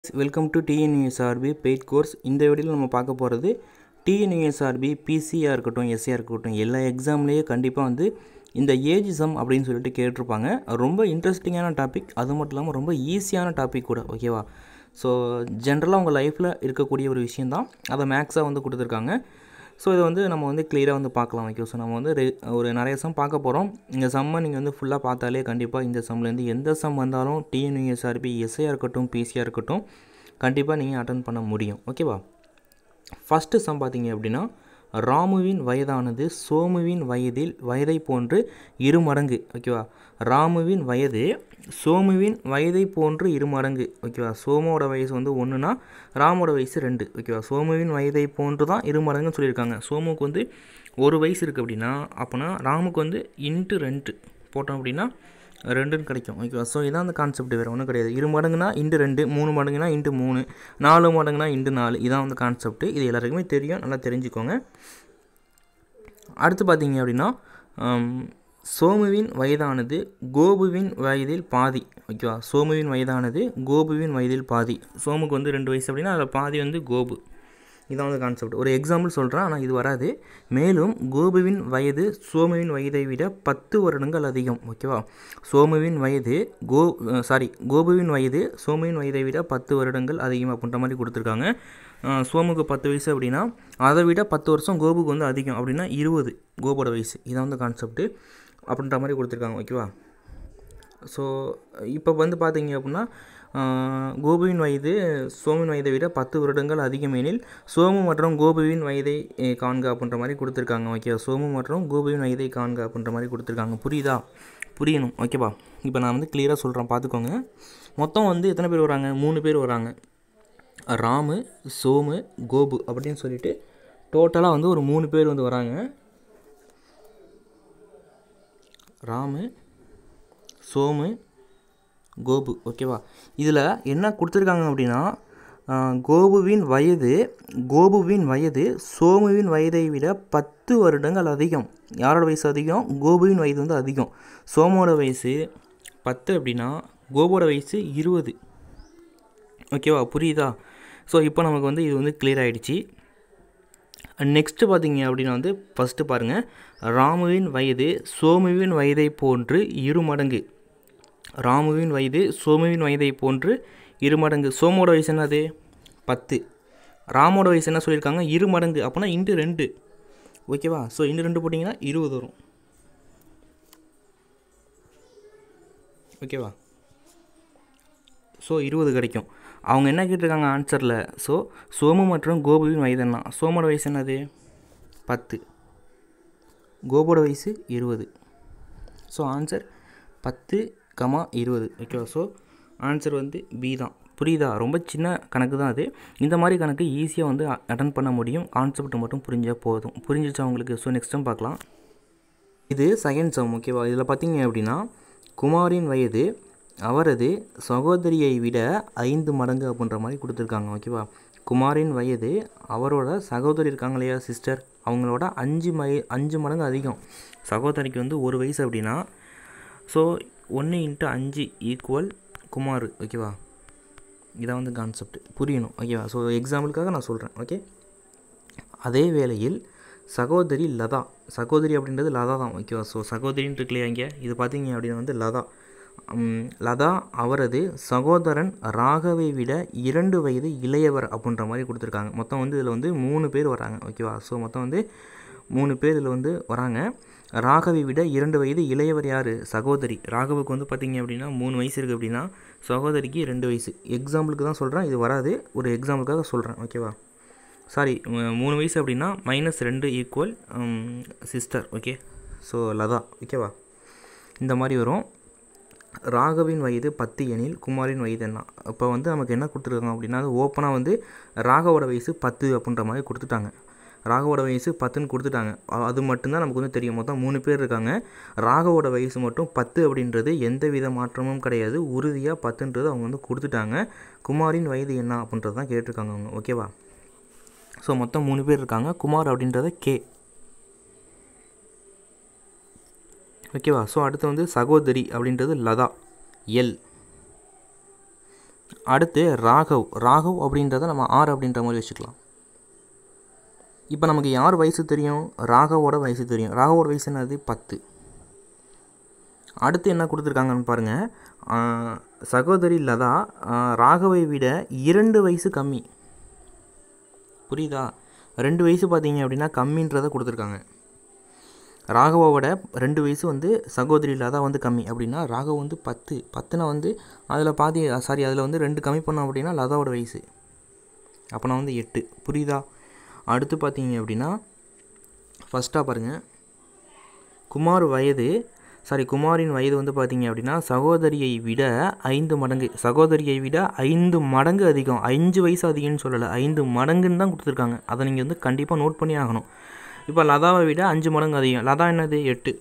welcome to TNUSRB paid course இந்த வீடியோவில் நம்ம பார்க்க போகிறது டிஎன்யூஎஸ்ஆர்பி பிசியாக இருக்கட்டும் எஸ்சியாக இருக்கட்டும் எல்லா எக்ஸாம்லேயே கண்டிப்பாக வந்து இந்த ஏஜ் சம் அப்படின்னு சொல்லிட்டு கேட்டிருப்பாங்க ரொம்ப இன்ட்ரெஸ்டிங்கான டாபிக் அது மட்டும் இல்லாமல் ரொம்ப ஈஸியான டாபிக் கூட ஓகேவா ஸோ ஜென்ரலாக உங்கள் லைஃப்பில் இருக்கக்கூடிய ஒரு விஷயந்தான் அதை மேக்ஸாக வந்து கொடுத்துருக்காங்க ஸோ இதை வந்து நம்ம வந்து கிளியராக வந்து பார்க்கலாம் ஓகே ஸோ நம்ம வந்து ரெ- ஒரு நிறைய சம் பார்க்க போகிறோம் இந்த சம்மை நீங்கள் வந்து ஃபுல்லாக பார்த்தாலே கண்டிப்பாக இந்த சம்லேருந்து எந்த சம் வந்தாலும் டிஎன்யூஎஸ்ஆர்பி எஸ்ஐயாக இருக்கட்டும் பிசியாக இருக்கட்டும் கண்டிப்பாக நீங்கள் அட்டன் பண்ண முடியும் ஓகேவா ஃபஸ்ட்டு சம் பார்த்தீங்க அப்படின்னா ராமுவின் வயதானது சோமுவின் வயதில் வயதை போன்று இரு மடங்கு ஓகேவா ராமுவின் வயது சோமுவின் வயதை போன்று இரு மடங்கு ஓகேவா சோமோட வயசு வந்து ஒன்றுனா ராமோட வயசு ரெண்டு ஓகேவா சோமுவின் வயதை போன்று தான் இரு மடங்குன்னு சொல்லியிருக்காங்க சோமுக்கு வந்து ஒரு வயசு இருக்குது அப்படின்னா அப்போனா ராமுக்கு வந்து இன்ட்டு ரெண்டு போட்டோம் அப்படின்னா ரெண்டுன்னு கிடைக்கும் ஓகேவா ஸோ இதான் அந்த கான்செப்ட் வேறு ஒன்றும் கிடையாது இரு மடங்குனா இண்டு ரெண்டு மூணு மடங்குனா இண்டு மூணு நாலு மடங்குனா இண்டு நாலு இதான் வந்து கான்செப்ட் இது எல்லாருக்குமே தெரியும் நல்லா தெரிஞ்சுக்கோங்க அடுத்து பார்த்தீங்க அப்படின்னா ஆம், சோமுவின் வயதானது கோபுவின் வயதில் பாதி ஓகேவா சோமுவின் வயதானது கோபுவின் வயதில் பாதி சோமுக்கு வந்து ரெண்டு வயசு அப்படின்னா அதில் பாதி வந்து கோபு இதான் வந்து கான்செப்ட் ஒரு எக்ஸாம்பிள் சொல்கிறேன் ஆனால் இது வராது மேலும் கோபுவின் வயது சோமுவின் வயதை விட பத்து வருடங்கள் அதிகம் ஓகேவா சோமுவின் வயது கோ சாரி கோபுவின் வயது சோமுவின் வயதை விட பத்து வருடங்கள் அதிகம் அப்படின்ற மாதிரி கொடுத்துருக்காங்க அஹ், சோமுக்கு பத்து வயசு அப்படின்னா அதை விட பத்து வருஷம் கோபுக்கு வந்து அதிகம் அப்படின்னா இருபது கோபோட வயசு இதான் வந்து கான்செப்ட்டு அப்படின்ற மாதிரி கொடுத்துருக்காங்க ஓகேவா ஸோ இப்போ வந்து பார்த்தீங்க அப்படின்னா ஆஹ், கோபுவின் வயது சோமின் வயதை விட பத்து வருடங்கள் அதிகம் எனில் சோமு மற்றும் கோபுவின் வயதை eh, காண்க அப்படின்ற மாதிரி கொடுத்துருக்காங்க ஓகே சோமு மற்றும் கோபுவின் வயதை காண்க அப்படின்ற மாதிரி கொடுத்துருக்காங்க புரியுதா புரியணும் ஓகேவா இப்போ நான் வந்து கிளியராக சொல்கிறேன் பார்த்துக்கோங்க மொத்தம் வந்து எத்தனை பேர் வராங்க மூணு பேர் வராங்க ராமு சோமு கோபு அப்படின்னு சொல்லிட்டு டோட்டலாக வந்து ஒரு மூணு பேர் வந்து வராங்க ராமு சோமு கோபு ஓகேவா இதில் என்ன கொடுத்துருக்காங்க அப்படின்னா ஆஹ், கோபுவின் வயது கோபுவின் வயது சோமுவின் வயதை விட பத்து வருடங்கள் அதிகம் யாரோட வயசு அதிகம் கோபுவின் வயது வந்து அதிகம் சோமோட வயசு பத்து அப்படின்னா கோபுவோட வயசு இருபது ஓகேவா புரியுதா ஸோ இப்போ நமக்கு வந்து இது வந்து clear ஆயிடுச்சு நெக்ஸ்ட்டு பார்த்தீங்க அப்படின்னா வந்து ஃபஸ்ட்டு பாருங்கள் ராமுவின் வயது சோமுவின் வயதை போன்று இரு மடங்கு ராமுவின் வயது சோமுவின் வயதை போன்று இரு மடங்கு சோமோட வயசு என்னது பத்து ராமோட வயசு என்ன சொல்லியிருக்காங்க இரு மடங்கு அப்போனா இன்ட்டு ரெண்டு ஓகேவா ஸோ இன்ட்டு ரெண்டு போட்டிங்கன்னா இருபது வரும் ஓகேவா ஸோ இருபது கிடைக்கும் அவங்க என்ன கேட்டிருக்காங்க ஆன்சரில் ஸோ சோமு மற்றும் கோபுவின் வயது என்ன சோமோட வயசு என்னது பத்து கோபோட வயசு இருபது ஸோ ஆன்சர் பத்து கமா இருபது ஓகேவா ஸோ ஆன்சர் வந்து பி தான் புரியுதா ரொம்ப சின்ன கணக்கு தான் அது இந்த மாதிரி கணக்கு ஈஸியாக வந்து அட்டன் பண்ண முடியும் கான்செப்ட் மட்டும் புரிஞ்சால் போதும் புரிஞ்சிச்சா உங்களுக்கு ஸோ நெக்ஸ்ட் டைம் பார்க்கலாம் இது செகண்ட் சம் ஓகேவா இதில் பார்த்தீங்க அப்படின்னா குமாரின் வயது அவரது சகோதரியை விட ஐந்து மடங்கு அப்படின்ற மாதிரி கொடுத்துருக்காங்க ஓகேவா குமாரின் வயது அவரோட சகோதரி இருக்காங்க இல்லையா சிஸ்டர் அவங்களோட அஞ்சு மை அஞ்சு மடங்கு அதிகம் சகோதரிக்கு வந்து ஒரு வயசு அப்படின்னா ஸோ ஒன்று இன்ட்டு அஞ்சு ஈக்குவல் குமார் ஓகேவா இதான் வந்து கான்செப்ட் புரியணும் ஓகேவா ஸோ எக்ஸாம்பிளுக்காக நான் சொல்கிறேன் ஓகே அதே வேளையில் சகோதரி லதா சகோதரி அப்படின்றது லதா தான் ஓகேவா ஸோ சகோதரின்னு இருக்கு இல்லையா இங்கே இது பார்த்தீங்க அப்படின்னா வந்து லதா உம், லதா அவரது சகோதரன் ராகவை விட இரண்டு வயது இளையவர் அப்படின்ற மாதிரி கொடுத்துருக்காங்க மொத்தம் வந்து இதில் வந்து மூணு பேர் வராங்க ஓகேவா ஸோ மொத்தம் வந்து மூணு பேர் இதில் வந்து வராங்க ராகவை விட இரண்டு வயது இளையவர் யார் சகோதரி ராகவுக்கு வந்து பார்த்தீங்க அப்படின்னா மூணு வயசு இருக்குது அப்படின்னா சகோதரிக்கு ரெண்டு வயசு எக்ஸாம்பிளுக்கு தான் சொல்கிறேன் இது வராது ஒரு எக்ஸாம்பிளுக்காக சொல்கிறேன் ஓகேவா சாரி மூணு வயசு அப்படின்னா மைனஸ் ரெண்டு equal sister okay so Latha ஓகேவா இந்த மாதிரி வரும் ராகவின் வயது பத்து எனில் குமாரின் வயது என்ன இப்போ வந்து நமக்கு என்ன கொடுத்துருக்காங்க அப்படின்னா அது ஓப்பனாக வந்து ராகவோட வயசு பத்து அப்படின்ற மாதிரி கொடுத்துட்டாங்க ராகவோட வயசு பத்துன்னு கொடுத்துட்டாங்க அ- அது மட்டும்தான் நமக்கு வந்து தெரியும் மொத்தம் மூணு பேர் இருக்காங்க ராகவோட வயசு மட்டும் பத்து அப்படின்றது எந்த வித மாற்றமும் கிடையாது உறுதியாக பத்துன்றது அவங்க வந்து கொடுத்துட்டாங்க குமாரின் வயது என்ன அப்படின்றது தான் கேட்டிருக்காங்க அவங்க ஓகேவா ஸோ மொத்தம் மூணு பேர் இருக்காங்க குமார் அப்படின்றத கே ஓகேவா ஸோ அடுத்து வந்து சகோதரி அப்படின்றது லதா எல் அடுத்து ராகவ் ராகவ் அப்படின்றத நம்ம ஆர் அப்படின்ற மாதிரி வச்சுக்கலாம் இப்போ நமக்கு யார் வயசு தெரியும் ராகவோட வயசு தெரியும் ராகவோட வயசு என்னது பத்து அடுத்து என்ன கொடுத்துருக்காங்கன்னு பாருங்கள் சகோதரி லதா ஆஹ், ராகவை விட இரண்டு வயசு கம்மி புரியுதா ரெண்டு வயசு பார்த்தீங்க அப்படின்னா கம்மின்றதை கொடுத்துருக்காங்க ராகவோட ரெண்டு வயசு வந்து சகோதரி லதா வந்து கம்மி அப்படின்னா ராகவ் வந்து பத்து பத்துனா வந்து அதில் பாதி சாரி அதில் வந்து ரெண்டு கம்மி பண்ணோம் அப்படின்னா லதாவோட வயசு அப்போனா வந்து எட்டு புரியுதா அடுத்து பார்த்தீங்க அப்படின்னா ஃபஸ்ட்டாக பாருங்கள் குமார் வயது சாரி குமாரின் வயது வந்து பார்த்தீங்க அப்படின்னா சகோதரியை விட ஐந்து மடங்கு சகோதரியை விட ஐந்து மடங்கு அதிகம் அஞ்சு வயசு அதிகம்னு சொல்லலை ஐந்து மடங்குன்னு தான் கொடுத்துருக்காங்க அதை நீங்கள் வந்து கண்டிப்பாக நோட் பண்ணி ஆகணும் இப்போ லதாவை விட அஞ்சு மடங்கு அதிகம் லதா என்னது எட்டு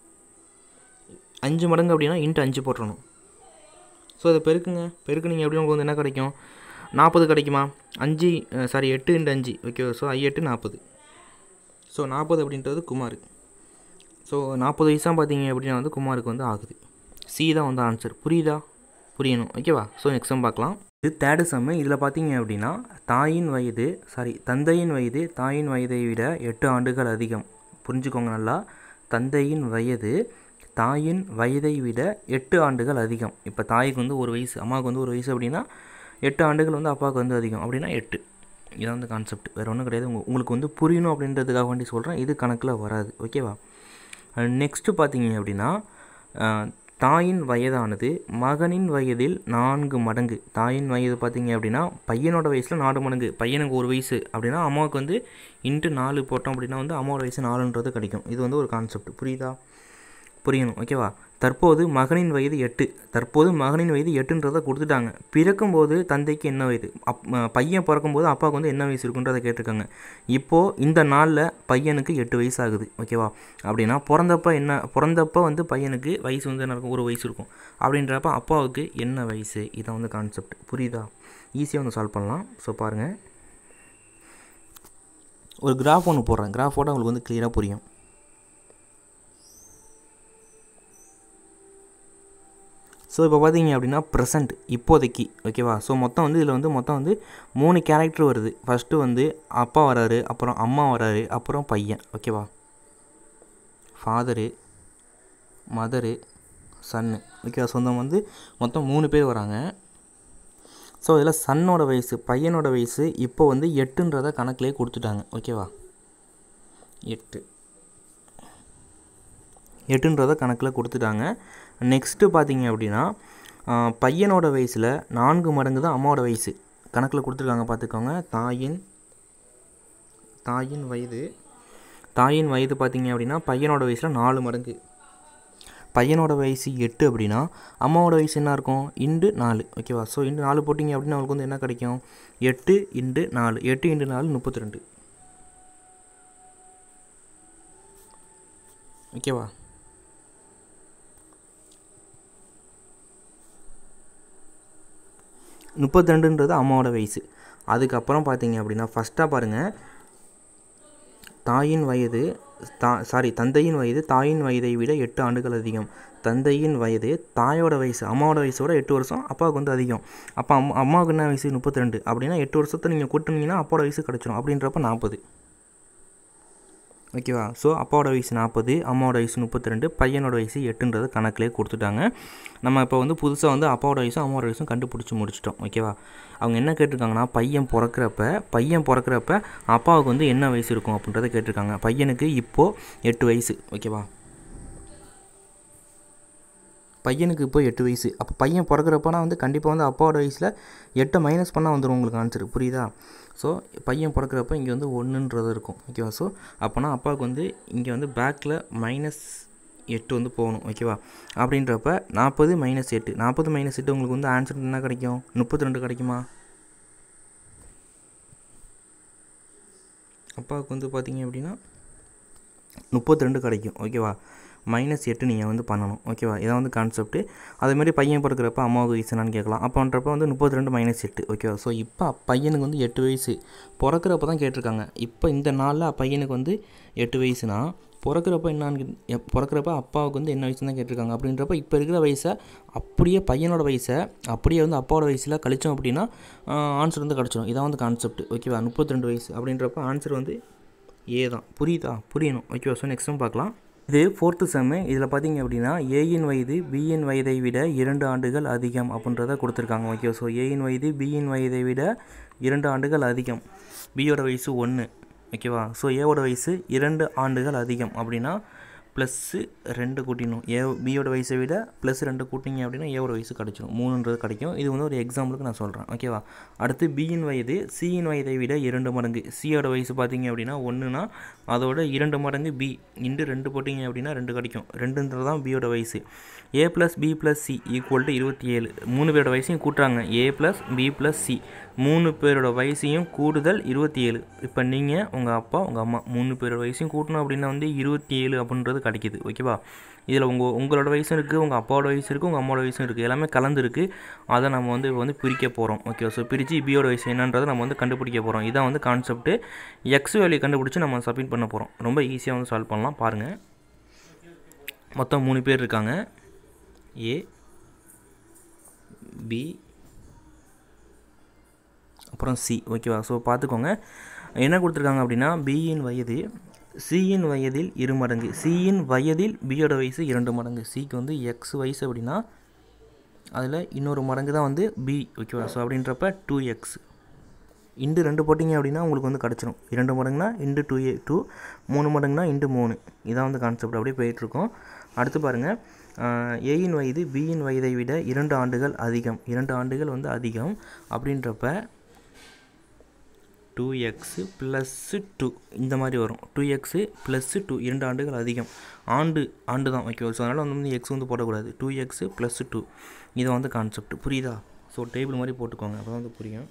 அஞ்சு மடங்கு அப்படின்னா இன்ட்டு அஞ்சு போட்டுறணும் ஸோ அதை பெருக்குங்க பெருக்குனீங்க எப்படி உங்களுக்கு வந்து என்ன கிடைக்கும் நாற்பது கிடைக்குமா அஞ்சு சாரி எட்டு இன்ட்டு அஞ்சு ஓகே ஸோ ஐ எட்டு நாற்பது ஸோ நாற்பது அப்படின்றது குமார் ஸோ நாற்பது வயசாக பார்த்தீங்க அப்படின்னா வந்து குமாருக்கு வந்து ஆகுது சி தான் வந்து ஆன்சர் புரியுதா புரியணும் ஓகேவா ஸோ நெக்ஸ்ட் சம் பார்க்கலாம் இது தேர்டு சம்மு இதில் பார்த்தீங்க அப்படின்னா தாயின் வயது சாரி தந்தையின் வயது தாயின் வயதை விட எட்டு ஆண்டுகள் அதிகம் புரிஞ்சுக்கோங்க நல்லா தந்தையின் வயது தாயின் வயதை விட எட்டு ஆண்டுகள் அதிகம் இப்போ தாய்க்கு வந்து ஒரு வயசு அம்மாவுக்கு வந்து ஒரு வயசு அப்படின்னா எட்டு ஆண்டுகள் வந்து அப்பாவுக்கு வந்து அதிகம் அப்படின்னா எட்டு இதான் வந்து கான்செப்ட் வேறு ஒன்றும் கிடையாது உங்க- உங்களுக்கு வந்து புரியணும் அப்படின்றதுக்காக வேண்டி சொல்கிறேன் இது கணக்கில் வராது ஓகேவா நெக்ஸ்ட்டு பார்த்தீங்க அப்படின்னா அஹ், தாயின் வயதானது மகனின் வயதில் நான்கு மடங்கு தாயின் வயது பார்த்தீங்க அப்படின்னா பையனோட வயசில் நாலு மடங்கு பையனுக்கு ஒரு வயசு அப்படின்னா அம்மாவுக்கு வந்து இன்ட்டு நாலு போட்டோம் அப்படின்னா வந்து அம்மாவோட வயசு நாலுன்றது கிடைக்கும் இது வந்து ஒரு கான்செப்ட் புரியுதா புரியணும் ஓகேவா தற்போது மகனின் வயது எட்டு தற்போது மகனின் வயது எட்டுன்றதை கொடுத்துட்டாங்க பிறக்கும்போது தந்தைக்கு என்ன வயது அப் அஹ் பையன் பிறக்கும்போது அப்பாவுக்கு வந்து என்ன வயசு இருக்குன்றதை கேட்டிருக்காங்க இப்போது இந்த நாளில் பையனுக்கு எட்டு வயசு ஆகுது ஓகேவா அப்படின்னா பிறந்தப்ப என்ன பிறந்தப்ப வந்து பையனுக்கு வயசு வந்து என்ன இருக்கும் ஒரு வயசு இருக்கும் அப்படின்றப்ப அப்பாவுக்கு என்ன வயசு இதான் வந்து கான்செப்ட் புரியுதா ஈஸியாக வந்து சால்வ் பண்ணலாம் ஸோ பாருங்கள் ஒரு கிராஃப் ஒன்று போடுறேன் கிராஃபோட உங்களுக்கு வந்து கிளியராக புரியும் ஸோ இப்போ பார்த்தீங்க அப்படின்னா ப்ரெசண்ட் இப்போதைக்கு ஓகேவா ஸோ மொத்தம் வந்து இதில் வந்து மொத்தம் வந்து மூணு கேரக்டர் வருது ஃபஸ்ட்டு வந்து அப்பா வராரு அப்புறம் அம்மா வராரு அப்புறம் பையன் ஓகேவா ஃபாதரு மதரு சன்னு ஓகேவா சொந்தம் வந்து மொத்தம் மூணு பேர் வராங்க ஸோ இதில் சன்னோட வயசு பையனோட வயசு இப்போ வந்து எட்டுன்றதை கணக்கிலே கொடுத்துட்டாங்க ஓகேவா எட்டு எட்டுன்றதை கணக்கில் கொடுத்துட்டாங்க நெக்ஸ்ட்டு பார்த்தீங்க அப்படின்னா ஆஹ், பையனோட வயசில் நான்கு மடங்கு தான் அம்மாவோட வயசு கணக்கில் கொடுத்துருக்காங்க பார்த்துக்கோங்க தாயின் தாயின் வயது தாயின் வயது பார்த்தீங்க அப்படின்னா பையனோட வயசில் நாலு மடங்கு பையனோட வயசு எட்டு அப்படின்னா அம்மாவோட வயசு என்ன இருக்கும் இண்டு நாலு ஓகேவா ஸோ இண்டு நாலு போட்டிங்க அப்படின்னா அவங்களுக்கு வந்து என்ன கிடைக்கும் எட்டு இண்டு நாலு எட்டு இண்டு நாலு முப்பத்தி ரெண்டு ஓகேவா முப்பத்தி ரெண்டுன்றது அம்மாவோட வயசு அதுக்கப்புறம் பார்த்தீங்க அப்படின்னா ஃபஸ்ட்டாக பாருங்கள் தாயின் வயது தா சாரி தந்தையின் வயது தாயின் வயதை விட எட்டு ஆண்டுகள் அதிகம் தந்தையின் வயது தாயோட வயசு அம்மாவோட வயசோட எட்டு வருஷம் அப்பாவுக்கு வந்து அதிகம் அப்போ அம்மா அம்மாவுக்கு என்ன வயசு முப்பத்தி ரெண்டு அப்படின்னா எட்டு வருஷத்தை நீங்கள் கூட்டினீங்கன்னா அப்பாவோட வயசு கிடச்சிரும் அப்படின்றப்ப நாற்பது ஓகேவா ஸோ அப்பாவோட வயசு நாற்பது அம்மாவோட வயசு முப்பத்தி ரெண்டு பையனோட வயசு எட்டுன்றது கணக்கிலே கொடுத்துட்டாங்க நம்ம இப்போ வந்து புதுசாக வந்து அப்பாவோட வயசும் அம்மாவோட வயசும் கண்டுபிடிச்சி முடிச்சிட்டோம் ஓகேவா அவங்க என்ன கேட்டிருக்காங்கன்னா பையன் பிறக்கிறப்ப பையன் பிறக்கிறப்ப அப்பாவுக்கு வந்து என்ன வயசு இருக்கும் அப்படின்றத கேட்டிருக்காங்க பையனுக்கு இப்போது எட்டு வயசு ஓகேவா பையனுக்கு இப்போ எட்டு வயசு அப்போ பையன் பிறக்கிறப்பனா வந்து கண்டிப்பாக வந்து அப்பாவோட வயசில் எட்டை மைனஸ் பண்ணால் வந்துடும் உங்களுக்கு ஆன்சர் புரியுதா ஸோ பையன் பிறக்கிறப்ப இங்கே வந்து ஒன்றுன்றது இருக்கும் ஓகேவா ஸோ அப்போனா அப்பாவுக்கு வந்து இங்கே வந்து பேக்கில் மைனஸ் எட்டு வந்து போகணும் ஓகேவா அப்படின்றப்ப நாற்பது மைனஸ் எட்டு நாற்பது மைனஸ் எட்டு உங்களுக்கு வந்து ஆன்சர் என்ன கிடைக்கும் முப்பத்தி ரெண்டு கிடைக்குமா அப்பாவுக்கு வந்து பார்த்தீங்க அப்படின்னா முப்பத்தி ரெண்டு கிடைக்கும் ஓகேவா மைனஸ் எட்டு நீங்கள் வந்து பண்ணணும் ஓகேவா இதான் வந்து கான்செப்ட்டு அதேமாதிரி பையன் பிறக்கிறப்ப அம்மாவுக்கு வயசு என்னன்னு கேட்கலாம் அப்போன்றப்ப வந்து முப்பத்தி ரெண்டு மைனஸ் எட்டு ஓகேவா ஸோ இப்போ பையனுக்கு வந்து எட்டு வயசு பிறக்கிறப்ப தான் கேட்டிருக்காங்க இப்போ இந்த நாளில் பையனுக்கு வந்து எட்டு வயசுனா பிறக்கிறப்ப என்னான்னு எப்- பிறக்கிறப்ப அப்பாவுக்கு வந்து என்ன வயசுன்னு தான் கேட்டிருக்காங்க அப்படின்றப்ப இப்போ இருக்கிற வயசை அப்படியே பையனோட வயசை அப்படியே வந்து அப்பாவோட வயசில் கழிச்சோம் அப்படின்னா ஆன்சர் வந்து கிடச்சிடும் இதான் வந்து கான்செப்ட் ஓகேவா முப்பத்தி ரெண்டு வயசு அப்படின்றப்ப ஆன்சர் வந்து ஏ தான் புரியுதா புரியணும் ஓகேவா ஸோ நெக்ஸ்ட்டும் பார்க்கலாம் இது ஃபோர்த்து செம்மு இதில் பார்த்தீங்க அப்படின்னா ஏயின் வயது பியின் வயதை விட இரண்டு ஆண்டுகள் அதிகம் அப்படின்றத கொடுத்துருக்காங்க ஓகே ஸோ ஏயின் வயது பியின் வயதை விட இரண்டு ஆண்டுகள் அதிகம் பியோட வயசு ஒன்று ஓகேவா ஸோ ஏவோட வயசு இரண்டு ஆண்டுகள் அதிகம் அப்படின்னா ப்ளஸ்ஸு ரெண்டு கூட்டிடணும் ஏ பியோட வயசை விட ப்ளஸ் ரெண்டு கூட்டிங்க அப்படின்னா ஏவோட வயசு கிடச்சிரும் மூணுன்றது கிடைக்கும் இது வந்து ஒரு எக்ஸாம்பிளுக்கு நான் சொல்கிறேன் ஓகேவா அடுத்து பியின் வயது சியின் வயதை விட இரண்டு மடங்கு சியோட வயசு பார்த்தீங்க அப்படின்னா ஒன்றுனா அதோட இரண்டு மடங்கு பி இன்ட்டு ரெண்டு போட்டிங்க அப்படின்னா ரெண்டு கிடைக்கும் ரெண்டுன்றது தான் பியோட வயசு A plus B plus C equal to இருபத்தி ஏழு மூணு பேரோட வயசையும் கூட்டுறாங்க A plus B plus C மூணு பேரோட வயசையும் கூடுதல் இருபத்தி ஏழு இப்போ நீங்கள் உங்கள் அப்பா உங்கள் அம்மா மூணு பேரோட வயசையும் கூட்டணும் அப்படின்னா வந்து இருபத்தி ஏழு அப்படின்றது கிடைக்கிது ஓகேவா இதில் உங்கள் உங்களோட வயசும் இருக்குது உங்கள் அப்பாவோட வயசு இருக்குது உங்கள் அம்மாவோட வயசும் இருக்குது எல்லாமே கலந்துருக்கு அதை நம்ம வந்து இப்போ வந்து பிரிக்க போகிறோம் ஓகே ஸோ பிரித்து பியோட வயசு என்னன்றதை நம்ம வந்து கண்டுபிடிக்க போகிறோம் இதான் வந்து கான்செப்ட்டு எக்ஸ் வேல்யூ கண்டுபிடிச்சி நம்ம சப்மிட் பண்ண போகிறோம் ரொம்ப ஈஸியாக வந்து சால்வ் பண்ணலாம் பாருங்கள் மொத்தம் மூணு பேர் இருக்காங்க ஏ பி அப்புறம் சி ஓகேவா ஸோ பார்த்துக்கோங்க என்ன கொடுத்துருக்காங்க அப்படின்னா பியின் வயது சியின் வயதில் இரு மடங்கு சியின் வயதில் பியோட வயசு இரண்டு மடங்கு சிக்கு வந்து எக்ஸ் வயசு அப்படின்னா அதில் இன்னொரு மடங்கு தான் வந்து பி ஓகேவா ஸோ அப்படின்றப்ப டூ எக்ஸ் இண்டு ரெண்டு போட்டிங்க அப்படின்னா உங்களுக்கு வந்து கிடச்சிரும் இரண்டு மடங்குனா இண்டு டூ ஏ டூ மூணு மடங்குனா இண்டு மூணு இதான் வந்து கான்செப்ட் அப்படியே போயிட்டுருக்கோம் அடுத்து பாருங்கள் ஏயின் வயது பியின் வயதை விட இரண்டு ஆண்டுகள் அதிகம் இரண்டு ஆண்டுகள் வந்து அதிகம் அப்படின்றப்ப டூ எக்ஸு ப்ளஸ்ஸு டூ இந்த மாதிரி வரும் டூ எக்ஸு ப்ளஸ்ஸு டூ இரண்டு ஆண்டுகள் அதிகம் ஆண்டு ஆண்டு தான் ஓகே ஸோ அதனால் வந்து எக்ஸ் வந்து போடக்கூடாது டூ எக்ஸு ப்ளஸ்ஸு டூ இது வந்து கான்செப்ட் புரியுதா ஸோ டேபிள் மாதிரி போட்டுக்கோங்க அப்போ வந்து புரியும்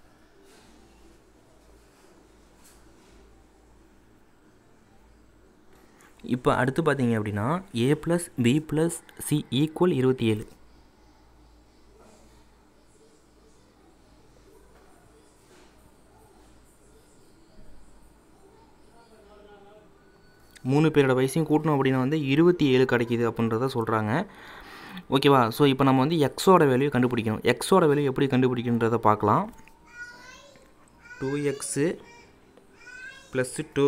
இப்போ அடுத்து பார்த்தீங்க அப்படின்னா A plus B plus C equal இருபத்தி ஏழு மூணு பேரோட வயசையும் கூட்டணும் அப்படின்னா வந்து இருபத்தி ஏழு கிடைக்கிது அப்படின்றத சொல்கிறாங்க ஓகேவா ஸோ இப்போ நம்ம வந்து எக்ஸோட வேல்யூ கண்டுபிடிக்கணும் எக்ஸோட வேல்யூ எப்படி கண்டுபிடிக்கணுன்றதை பார்க்கலாம் டூ எக்ஸு ப்ளஸ்ஸு டூ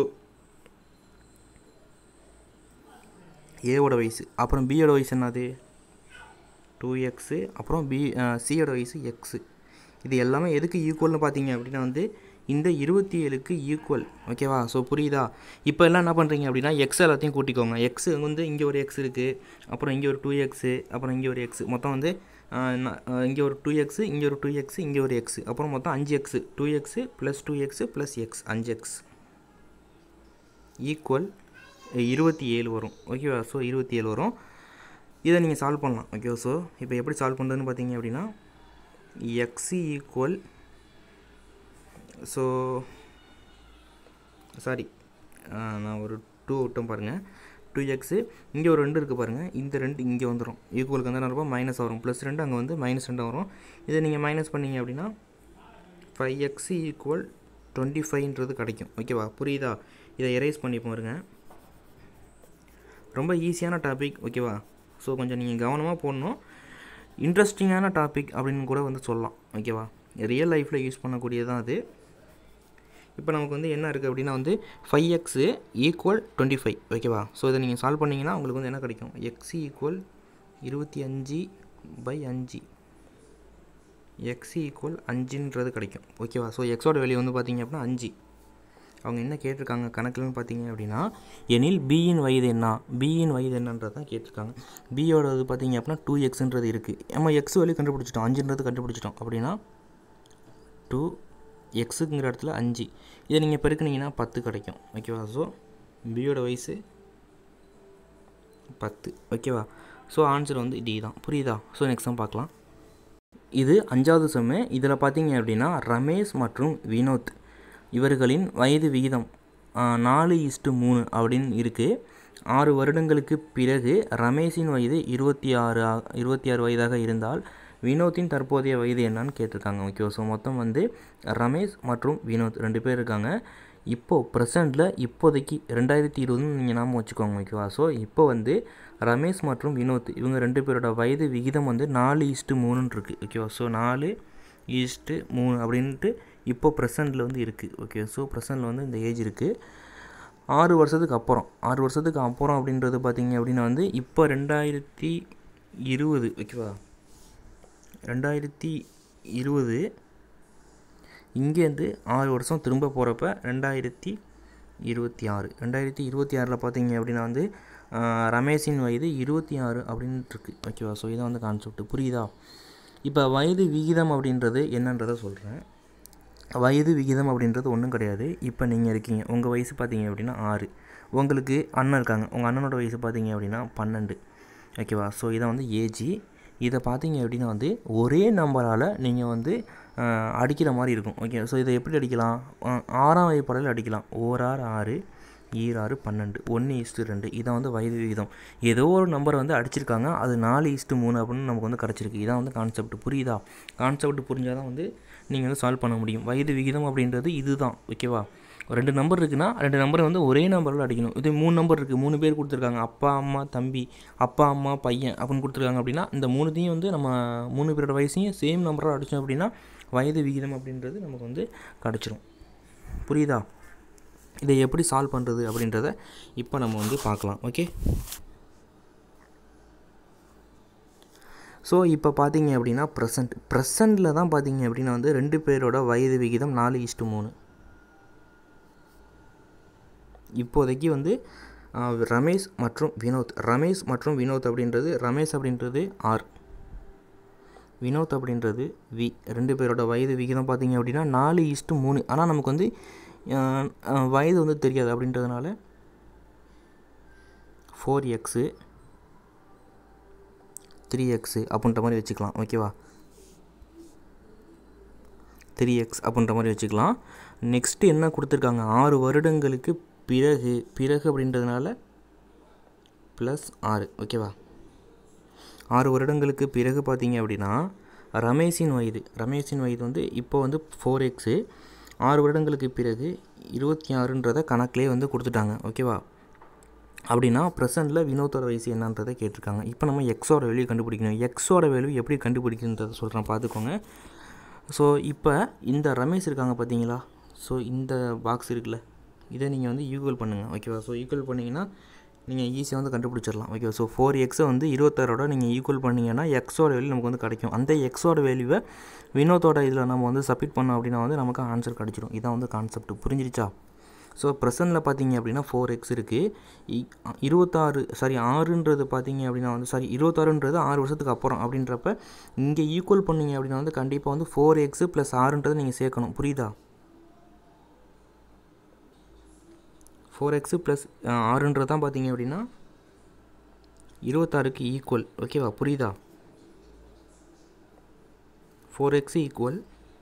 ஏவோட வயசு அப்புறம் பியோட வயசு என்னது டூ எக்ஸு அப்புறம் பி சியோட வயசு எக்ஸு இது எல்லாமே எதுக்கு ஈக்குவல்னு பார்த்தீங்க அப்படின்னா வந்து இந்த இருபத்தி ஏழுக்கு ஈக்குவல் ஓகேவா ஸோ புரியுதா இப்போ எல்லாம் என்ன பண்ணுறீங்க அப்படின்னா எக்ஸ் எல்லாத்தையும் கூட்டிக்கோங்க எக்ஸ் வந்து இங்கே ஒரு எக்ஸ் இருக்குது அப்புறம் இங்கே ஒரு டூ எக்ஸு அப்புறம் இங்கே ஒரு எக்ஸ் மொத்தம் வந்து இங்கே ஒரு டூ எக்ஸு இங்கே ஒரு டூ எக்ஸு இங்கே ஒரு எக்ஸ் அப்புறம் மொத்தம் அஞ்சு x two x plus two x plus x அஞ்சு எக்ஸ் ஈக்குவல் இருபத்தி ஏழு வரும் ஓகேவா ஸோ இருபத்தி ஏழு வரும் இதை நீங்கள் சால்வ் பண்ணலாம் ஓகேவா ஸோ இப்போ எப்படி சால்வ் பண்ணுறதுன்னு பார்த்தீங்க அப்படின்னா எக்ஸி ஈக்குவல் ஸோ சாரி நான் ஒரு டூ விட்டும் பாருங்கள் டூ எக்ஸு இங்கே ஒரு ரெண்டு இருக்குது பாருங்கள் இந்த ரெண்டு இங்கே வந்துடும் ஈக்குவலுக்கு வந்து என்ன மைனஸ் வரும் ப்ளஸ் ரெண்டு அங்கே வந்து மைனஸ் ரெண்டு வரும் இதை நீங்கள் மைனஸ் பண்ணீங்க அப்படின்னா ஃபைவ் எக்ஸ் ஈக்குவல் டுவெண்ட்டி ஃபைவ்ன்றது கிடைக்கும் ஓகேவா புரியுதா இதை எரேஸ் பண்ணி பாருங்க ரொம்ப ஈஸியான டாபிக் ஓகேவா ஸோ கொஞ்சம் நீங்கள் கவனமாக போடணும் இன்ட்ரெஸ்டிங்கான டாபிக் அப்படின்னு கூட வந்து சொல்லலாம் ஓகேவா ரியல் லைஃப்பில் யூஸ் பண்ணக்கூடியதான் அது இப்போ நமக்கு வந்து என்ன இருக்குது அப்படின்னா வந்து five x equal twenty five ஓகேவா ஸோ இதை நீங்கள் சால்வ் பண்ணிங்கன்னா உங்களுக்கு வந்து என்ன கிடைக்கும் எக்ஸ் ஈக்குவல் இருபத்தி அஞ்சு பை அஞ்சு எக்ஸ் ஈக்குவல் அஞ்சுன்றது கிடைக்கும் ஓகேவா ஸோ எக்ஸோட வேல்யூ வந்து பார்த்தீங்க அப்படின்னா அஞ்சு அவங்க என்ன கேட்டிருக்காங்க கணக்குலன்னு பார்த்தீங்க அப்படின்னா எனில் பியின் வயது என்ன பியின் வயது என்னன்றது தான் கேட்டிருக்காங்க பியோட இது பார்த்தீங்க அப்படின்னா டூ எக்ஸ்ன்றது இருக்குது நம்ம எக்ஸ் வேல்யூ கண்டுபிடிச்சிட்டோம் அஞ்சுன்றது கண்டுபிடிச்சிட்டோம் அப்படின்னா டூ எக்ஸுங்கிற இடத்துல அஞ்சு இதை நீங்கள் பெருக்குனீங்கன்னா பத்து கிடைக்கும் ஓகேவா ஸோ பியோட வயசு பத்து ஓகேவா ஸோ ஆன்சர் வந்து டி தான் புரியுதா ஸோ நெக்ஸ்ட் தான் பார்க்கலாம் இது அஞ்சாவது செம்மு இதில் பார்த்தீங்க அப்படின்னா ரமேஷ் மற்றும் வினோத் இவர்களின் வயது விகிதம் நாலு இஸ்டு மூணு அப்படின்னு இருக்குது ஆறு வருடங்களுக்கு பிறகு ரமேஷின் வயது இருபத்தி ஆறு இருபத்தி ஆறு வயதாக இருந்தால் வினோத்தின் தற்போதைய வயது என்னன்னு கேட்டிருக்காங்க ஓகே ஸோ மொத்தம் வந்து ரமேஷ் மற்றும் வினோத் ரெண்டு பேர் இருக்காங்க இப்போது ப்ரெசண்ட்டில் இப்போதைக்கு ரெண்டாயிரத்தி இருபதுன்னு நீங்கள் நாம வச்சுக்கோங்க ஓகேவா ஸோ இப்போ வந்து ரமேஷ் மற்றும் வினோத் இவங்க ரெண்டு பேரோட வயது விகிதம் வந்து நாலு ஈஸ்ட்டு மூணுன்னு இருக்குது ஓகேவா ஸோ நாலு ஈஸ்ட்டு மூணு அப்படின்ட்டு இப்போ ப்ரெசண்ட்டில் வந்து இருக்குது ஓகே ஸோ ப்ரெசண்ட்டில் வந்து இந்த ஏஜ் இருக்குது ஆறு வருஷத்துக்கு அப்புறம் ஆறு வருஷத்துக்கு அப்புறம் அப்படின்றது பார்த்தீங்க அப்படின்னா வந்து இப்போ ரெண்டாயிரத்தி இருபது ஓகேவா ரெண்டாயிரத்தி இருபது இங்கேருந்து ஆறு வருஷம் திரும்ப போகிறப்ப ரெண்டாயிரத்தி இருபத்தி ஆறு ரெண்டாயிரத்தி இருபத்தி ஆறில் பார்த்தீங்க அப்படின்னா வந்து ஆஹ், ரமேஷின் வயது இருபத்தி ஆறு அப்படின்ட்டு இருக்கு ஓகேவா ஸோ இதான் வந்து கான்செப்ட் புரியுதா இப்போ வயது விகிதம் அப்படின்றது என்னன்றதை சொல்கிறேன் வயது விகிதம் அப்படின்றது ஒன்றும் கிடையாது இப்போ நீங்கள் இருக்கீங்க உங்கள் வயசு பார்த்தீங்க அப்படின்னா ஆறு உங்களுக்கு அண்ணன் இருக்காங்க உங்கள் அண்ணனோட வயசு பார்த்தீங்க அப்படின்னா பன்னெண்டு ஓகேவா ஸோ இதை வந்து ஏஜி இதை பார்த்தீங்க அப்படின்னா வந்து ஒரே நம்பரால் நீங்கள் வந்து ஆஹ், அடிக்கிற மாதிரி இருக்கும் ஓகே ஸோ இதை எப்படி அடிக்கலாம் ஆஹ், ஆறாம் வகைப்படையில் அடிக்கலாம் ஓராறு ஆறு ஈராறு பன்னெண்டு ஒன்று ஈஸ்ட்டு ரெண்டு இதை வந்து வயது விகிதம் ஏதோ ஒரு நம்பர் வந்து அடிச்சிருக்காங்க அது நாலு ஈஸ்ட்டு மூணு அப்படின்னு நமக்கு வந்து கிடச்சிருக்கு இதான் வந்து கான்செப்ட் புரியுதா கான்செப்ட் புரிஞ்சால் தான் வந்து நீங்கள் வந்து சால்வ் பண்ண முடியும் வயது விகிதம் அப்படின்றது இதுதான் ஓகேவா ரெண்டு நம்பர் இருக்குன்னா ரெண்டு நம்பரை வந்து ஒரே நம்பரில் அடிக்கணும் இது மூணு நம்பர் இருக்குது மூணு பேர் கொடுத்துருக்காங்க அப்பா அம்மா தம்பி அப்பா அம்மா பையன் அப்படின்னு கொடுத்துருக்காங்க அப்படின்னா இந்த மூணுத்தையும் வந்து நம்ம மூணு பேரோட வயசையும் சேம் நம்பராக அடித்தோம் அப்படின்னா வயது விகிதம் அப்படின்றது நமக்கு வந்து கிடச்சிரும் புரியுதா இதை எப்படி சால்வ் பண்ணுறது அப்படின்றத இப்போ நம்ம வந்து பார்க்கலாம் ஓகே ஸோ இப்போ பார்த்தீங்க அப்படின்னா ப்ரெசண்ட் ப்ரெசண்டில் தான் பார்த்தீங்க அப்படின்னா வந்து ரெண்டு பேரோட வயது விகிதம் நாலு இஷ்டு மூணு இப்போதைக்கு வந்து ஆஹ், ரமேஷ் மற்றும் வினோத் ரமேஷ் மற்றும் வினோத் அப்படின்றது ரமேஷ் அப்படின்றது ஆர் வினோத் அப்படின்றது வி ரெண்டு பேரோட வயது விகிதம் பார்த்தீங்க அப்படின்னா நாலு இஷ்டு மூணு ஆனால் நமக்கு வந்து ஆஹ், ஆஹ், வயது வந்து தெரியாது அப்படின்றதுனால ஃபோர் எக்ஸு த்ரீ எக்ஸு அப்படின்ற மாதிரி வச்சுக்கலாம் ஓகேவா த்ரீ எக்ஸ் அப்படின்ற மாதிரி வச்சுக்கலாம் நெக்ஸ்ட்டு என்ன கொடுத்துருக்காங்க ஆறு வருடங்களுக்கு பிறகு பிறகு அப்படின்றதுனால ப்ளஸ் ஆறு ஓகேவா ஆறு வருடங்களுக்கு பிறகு பார்த்தீங்க அப்படின்னா ரமேஷின் வயது ரமேஷின் வயது வந்து இப்போ வந்து ஃபோர் எக்ஸு ஆறு வருடங்களுக்கு பிறகு இருபத்தி ஆறுன்றதை கணக்கிலே வந்து கொடுத்துட்டாங்க ஓகேவா அப்படின்னா ப்ரெசண்டில் வினோத்தோட வயசு என்னன்றதை கேட்டிருக்காங்க இப்போ நம்ம எக்ஸோட வேல்யூ கண்டுபிடிக்கணும் எக்ஸோட வேல்யூ எப்படி கண்டுபிடிக்கிறன்றதை சொல்கிறேன் பார்த்துக்கோங்க ஸோ இப்போ இந்த ரமேஷ் இருக்காங்க பார்த்தீங்களா ஸோ இந்த பாக்ஸ் இருக்குல்ல இதை நீங்கள் வந்து ஈக்குவல் பண்ணுங்கள் ஓகேவா ஸோ ஈக்குவல் பண்ணிங்கன்னா நீங்கள் ஈஸியாக வந்து கண்டுபிடிச்சிடலாம் ஓகேவா ஸோ ஃபோர் எக்ஸை வந்து இருபத்தாறோட நீங்கள் ஈக்குவல் பண்ணிங்கன்னா எக்ஸோட வேல்யூ நமக்கு வந்து கிடைக்கும் அந்த எக்ஸோட வேல்யூவை வினோத்தோட இதில் நம்ம வந்து சப்மிட் பண்ணோம் அப்படின்னா வந்து நமக்கு ஆன்சர் கிடச்சிரும் இதான் வந்து கான்செப்ட் புரிஞ்சிருச்சா ஸோ ப்ரெசண்டில் பார்த்தீங்க அப்படின்னா ஃபோர் எக்ஸ் இருக்குது இருபத்தாறு சாரி ஆறுன்றது பார்த்தீங்க அப்படின்னா வந்து சாரி இருபத்தாறுன்றது ஆறு வருஷத்துக்கு அப்புறம் அப்படின்றப்ப இங்கே ஈக்குவல் பண்ணீங்க அப்படின்னா வந்து கண்டிப்பாக வந்து ஃபோர் எக்ஸு ப்ளஸ் ஆறுன்றதை நீங்கள் சேர்க்கணும் புரியுதா ஃபோர் எக்ஸு ப்ளஸ் ஆறுன்றது தான் பார்த்தீங்க அப்படின்னா இருபத்தாறுக்கு ஈக்குவல் ஓகேவா புரியுதா ஃபோர் எக்ஸு ஈக்குவல்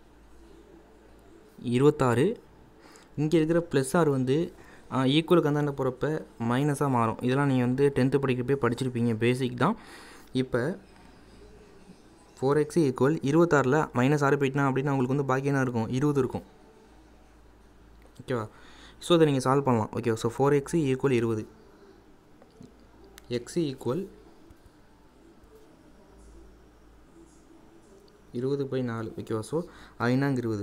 இருபத்தாறு இங்கே இருக்கிற ப்ளஸ் ஆர் வந்து ஈக்குவலுக்கு அந்தாண்ட போகிறப்ப மைனஸாக மாறும் இதெல்லாம் நீங்கள் வந்து டென்த்து படிக்கிறப்பே படிச்சிருப்பீங்க பேசிக் தான் இப்போ ஃபோர் எக்ஸ் ஈக்குவல் இருபத்தாறில் மைனஸ் ஆறு போயிட்டுனா அப்படின்னா உங்களுக்கு வந்து பாக்கி என்ன இருக்கும் இருபது இருக்கும் ஓகேவா ஸோ அதை நீங்கள் சால்வ் பண்ணலாம் okay so four x equal இருபது எக்ஸ் ஈக்குவல் இருபது பை நாலு ஓகேவா ஸோ ஐநாங்க இருபது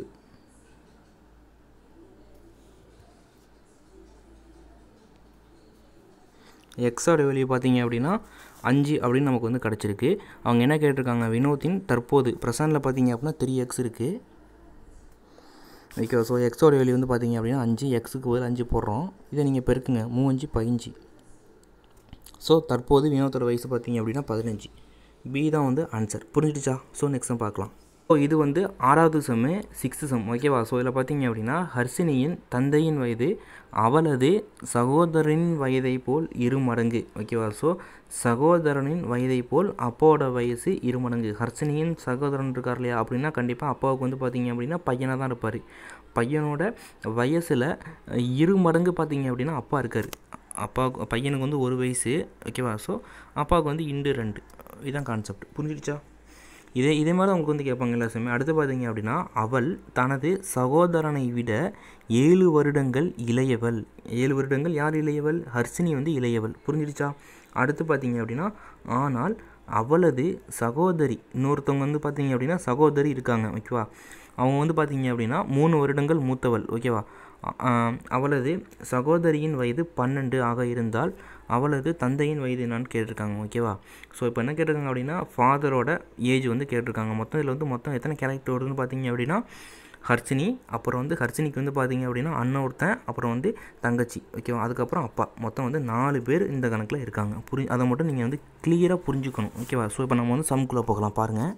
எக்ஸோட வேல்யூ பார்த்தீங்க அப்படின்னா அஞ்சு அப்படின்னு நமக்கு வந்து கிடச்சிருக்கு அவங்க என்ன கேட்டிருக்காங்க வினோத்தின் தற்போது ப்ரெசண்டில் பார்த்தீங்க அப்படின்னா த்ரீ எக்ஸ் இருக்குது ஓகே ஸோ எக்ஸோட வேல்யூ வந்து பார்த்தீங்க அப்படின்னா அஞ்சு எக்ஸுக்கு பதில் அஞ்சு போடுறோம் இதை நீங்கள் பெருக்குங்க மூவஞ்சு பதினஞ்சு ஸோ தற்போது வினோத்தோட வயசு பார்த்தீங்க அப்படின்னா பதினஞ்சு பி தான் வந்து ஆன்சர் புரிஞ்சிடுச்சா ஸோ நெக்ஸ்ட் சம் பார்க்கலாம் ஸோ இது வந்து ஆறாவது செம்மு சிக்ஸ்த்து செம் ஓகேவா ஸோ இதில் பார்த்தீங்க அப்படின்னா ஹர்ஷினியின் தந்தையின் வயது அவளது சகோதரனின் வயதை போல் இரு மடங்கு ஓகேவா ஸோ சகோதரனின் வயதை போல் அப்பாவோட வயசு இரு மடங்கு ஹர்ஷினியின் சகோதரன் இருக்கார் இல்லையா அப்படின்னா கண்டிப்பாக அப்பாவுக்கு வந்து பார்த்தீங்க அப்படின்னா பையனாக தான் இருப்பார் பையனோட வயசில் இரு மடங்கு பார்த்தீங்க அப்படின்னா அப்பா இருக்கார் அப்பாவுக்கு பையனுக்கு வந்து ஒரு வயசு ஓகேவா ஸோ அப்பாவுக்கு வந்து இண்டு ரெண்டு இதுதான் கான்செப்ட் புரிஞ்சிடுச்சா இதே இதே மாதிரி தான் உங்களுக்கு வந்து கேட்பாங்க எல்லா சமயம் அடுத்து பார்த்தீங்க அப்படின்னா அவள் தனது சகோதரனை விட ஏழு வருடங்கள் இளையவள் ஏழு வருடங்கள் யார் இளையவள் ஹர்ஷினி வந்து இளையவள் புரிஞ்சிடுச்சா அடுத்து பார்த்தீங்க அப்படின்னா ஆனால் அவளது சகோதரி இன்னொருத்தவங்க வந்து பார்த்தீங்க அப்படின்னா சகோதரி இருக்காங்க ஓகேவா அவங்க வந்து பார்த்தீங்க அப்படின்னா மூணு வருடங்கள் மூத்தவள் ஓகேவா அ- ஆம், அவளது சகோதரியின் வயது பன்னெண்டு ஆக இருந்தால் அவளது தந்தையின் வயது என்னன்னு கேட்டிருக்காங்க ஓகேவா ஸோ இப்போ என்ன கேட்டிருக்காங்க அப்படின்னா ஃபாதரோட ஏஜ் வந்து கேட்டிருக்காங்க மொத்தம் இதில் வந்து மொத்தம் எத்தனை கேரக்டர் வருதுன்னு பார்த்தீங்க அப்படின்னா ஹர்ஷினி அப்புறம் வந்து ஹர்ஷினிக்கு வந்து பார்த்தீங்க அப்படின்னா அண்ணன் ஒருத்தன் அப்புறம் வந்து தங்கச்சி ஓகேவா அதுக்கப்புறம் அப்பா மொத்தம் வந்து நாலு பேர் இந்த கணக்கில் இருக்காங்க புரி அதை மட்டும் நீங்கள் வந்து கிளியராக புரிஞ்சுக்கணும் ஓகேவா ஸோ இப்போ நம்ம வந்து சம்குள்ளே போகலாம் பாருங்கள்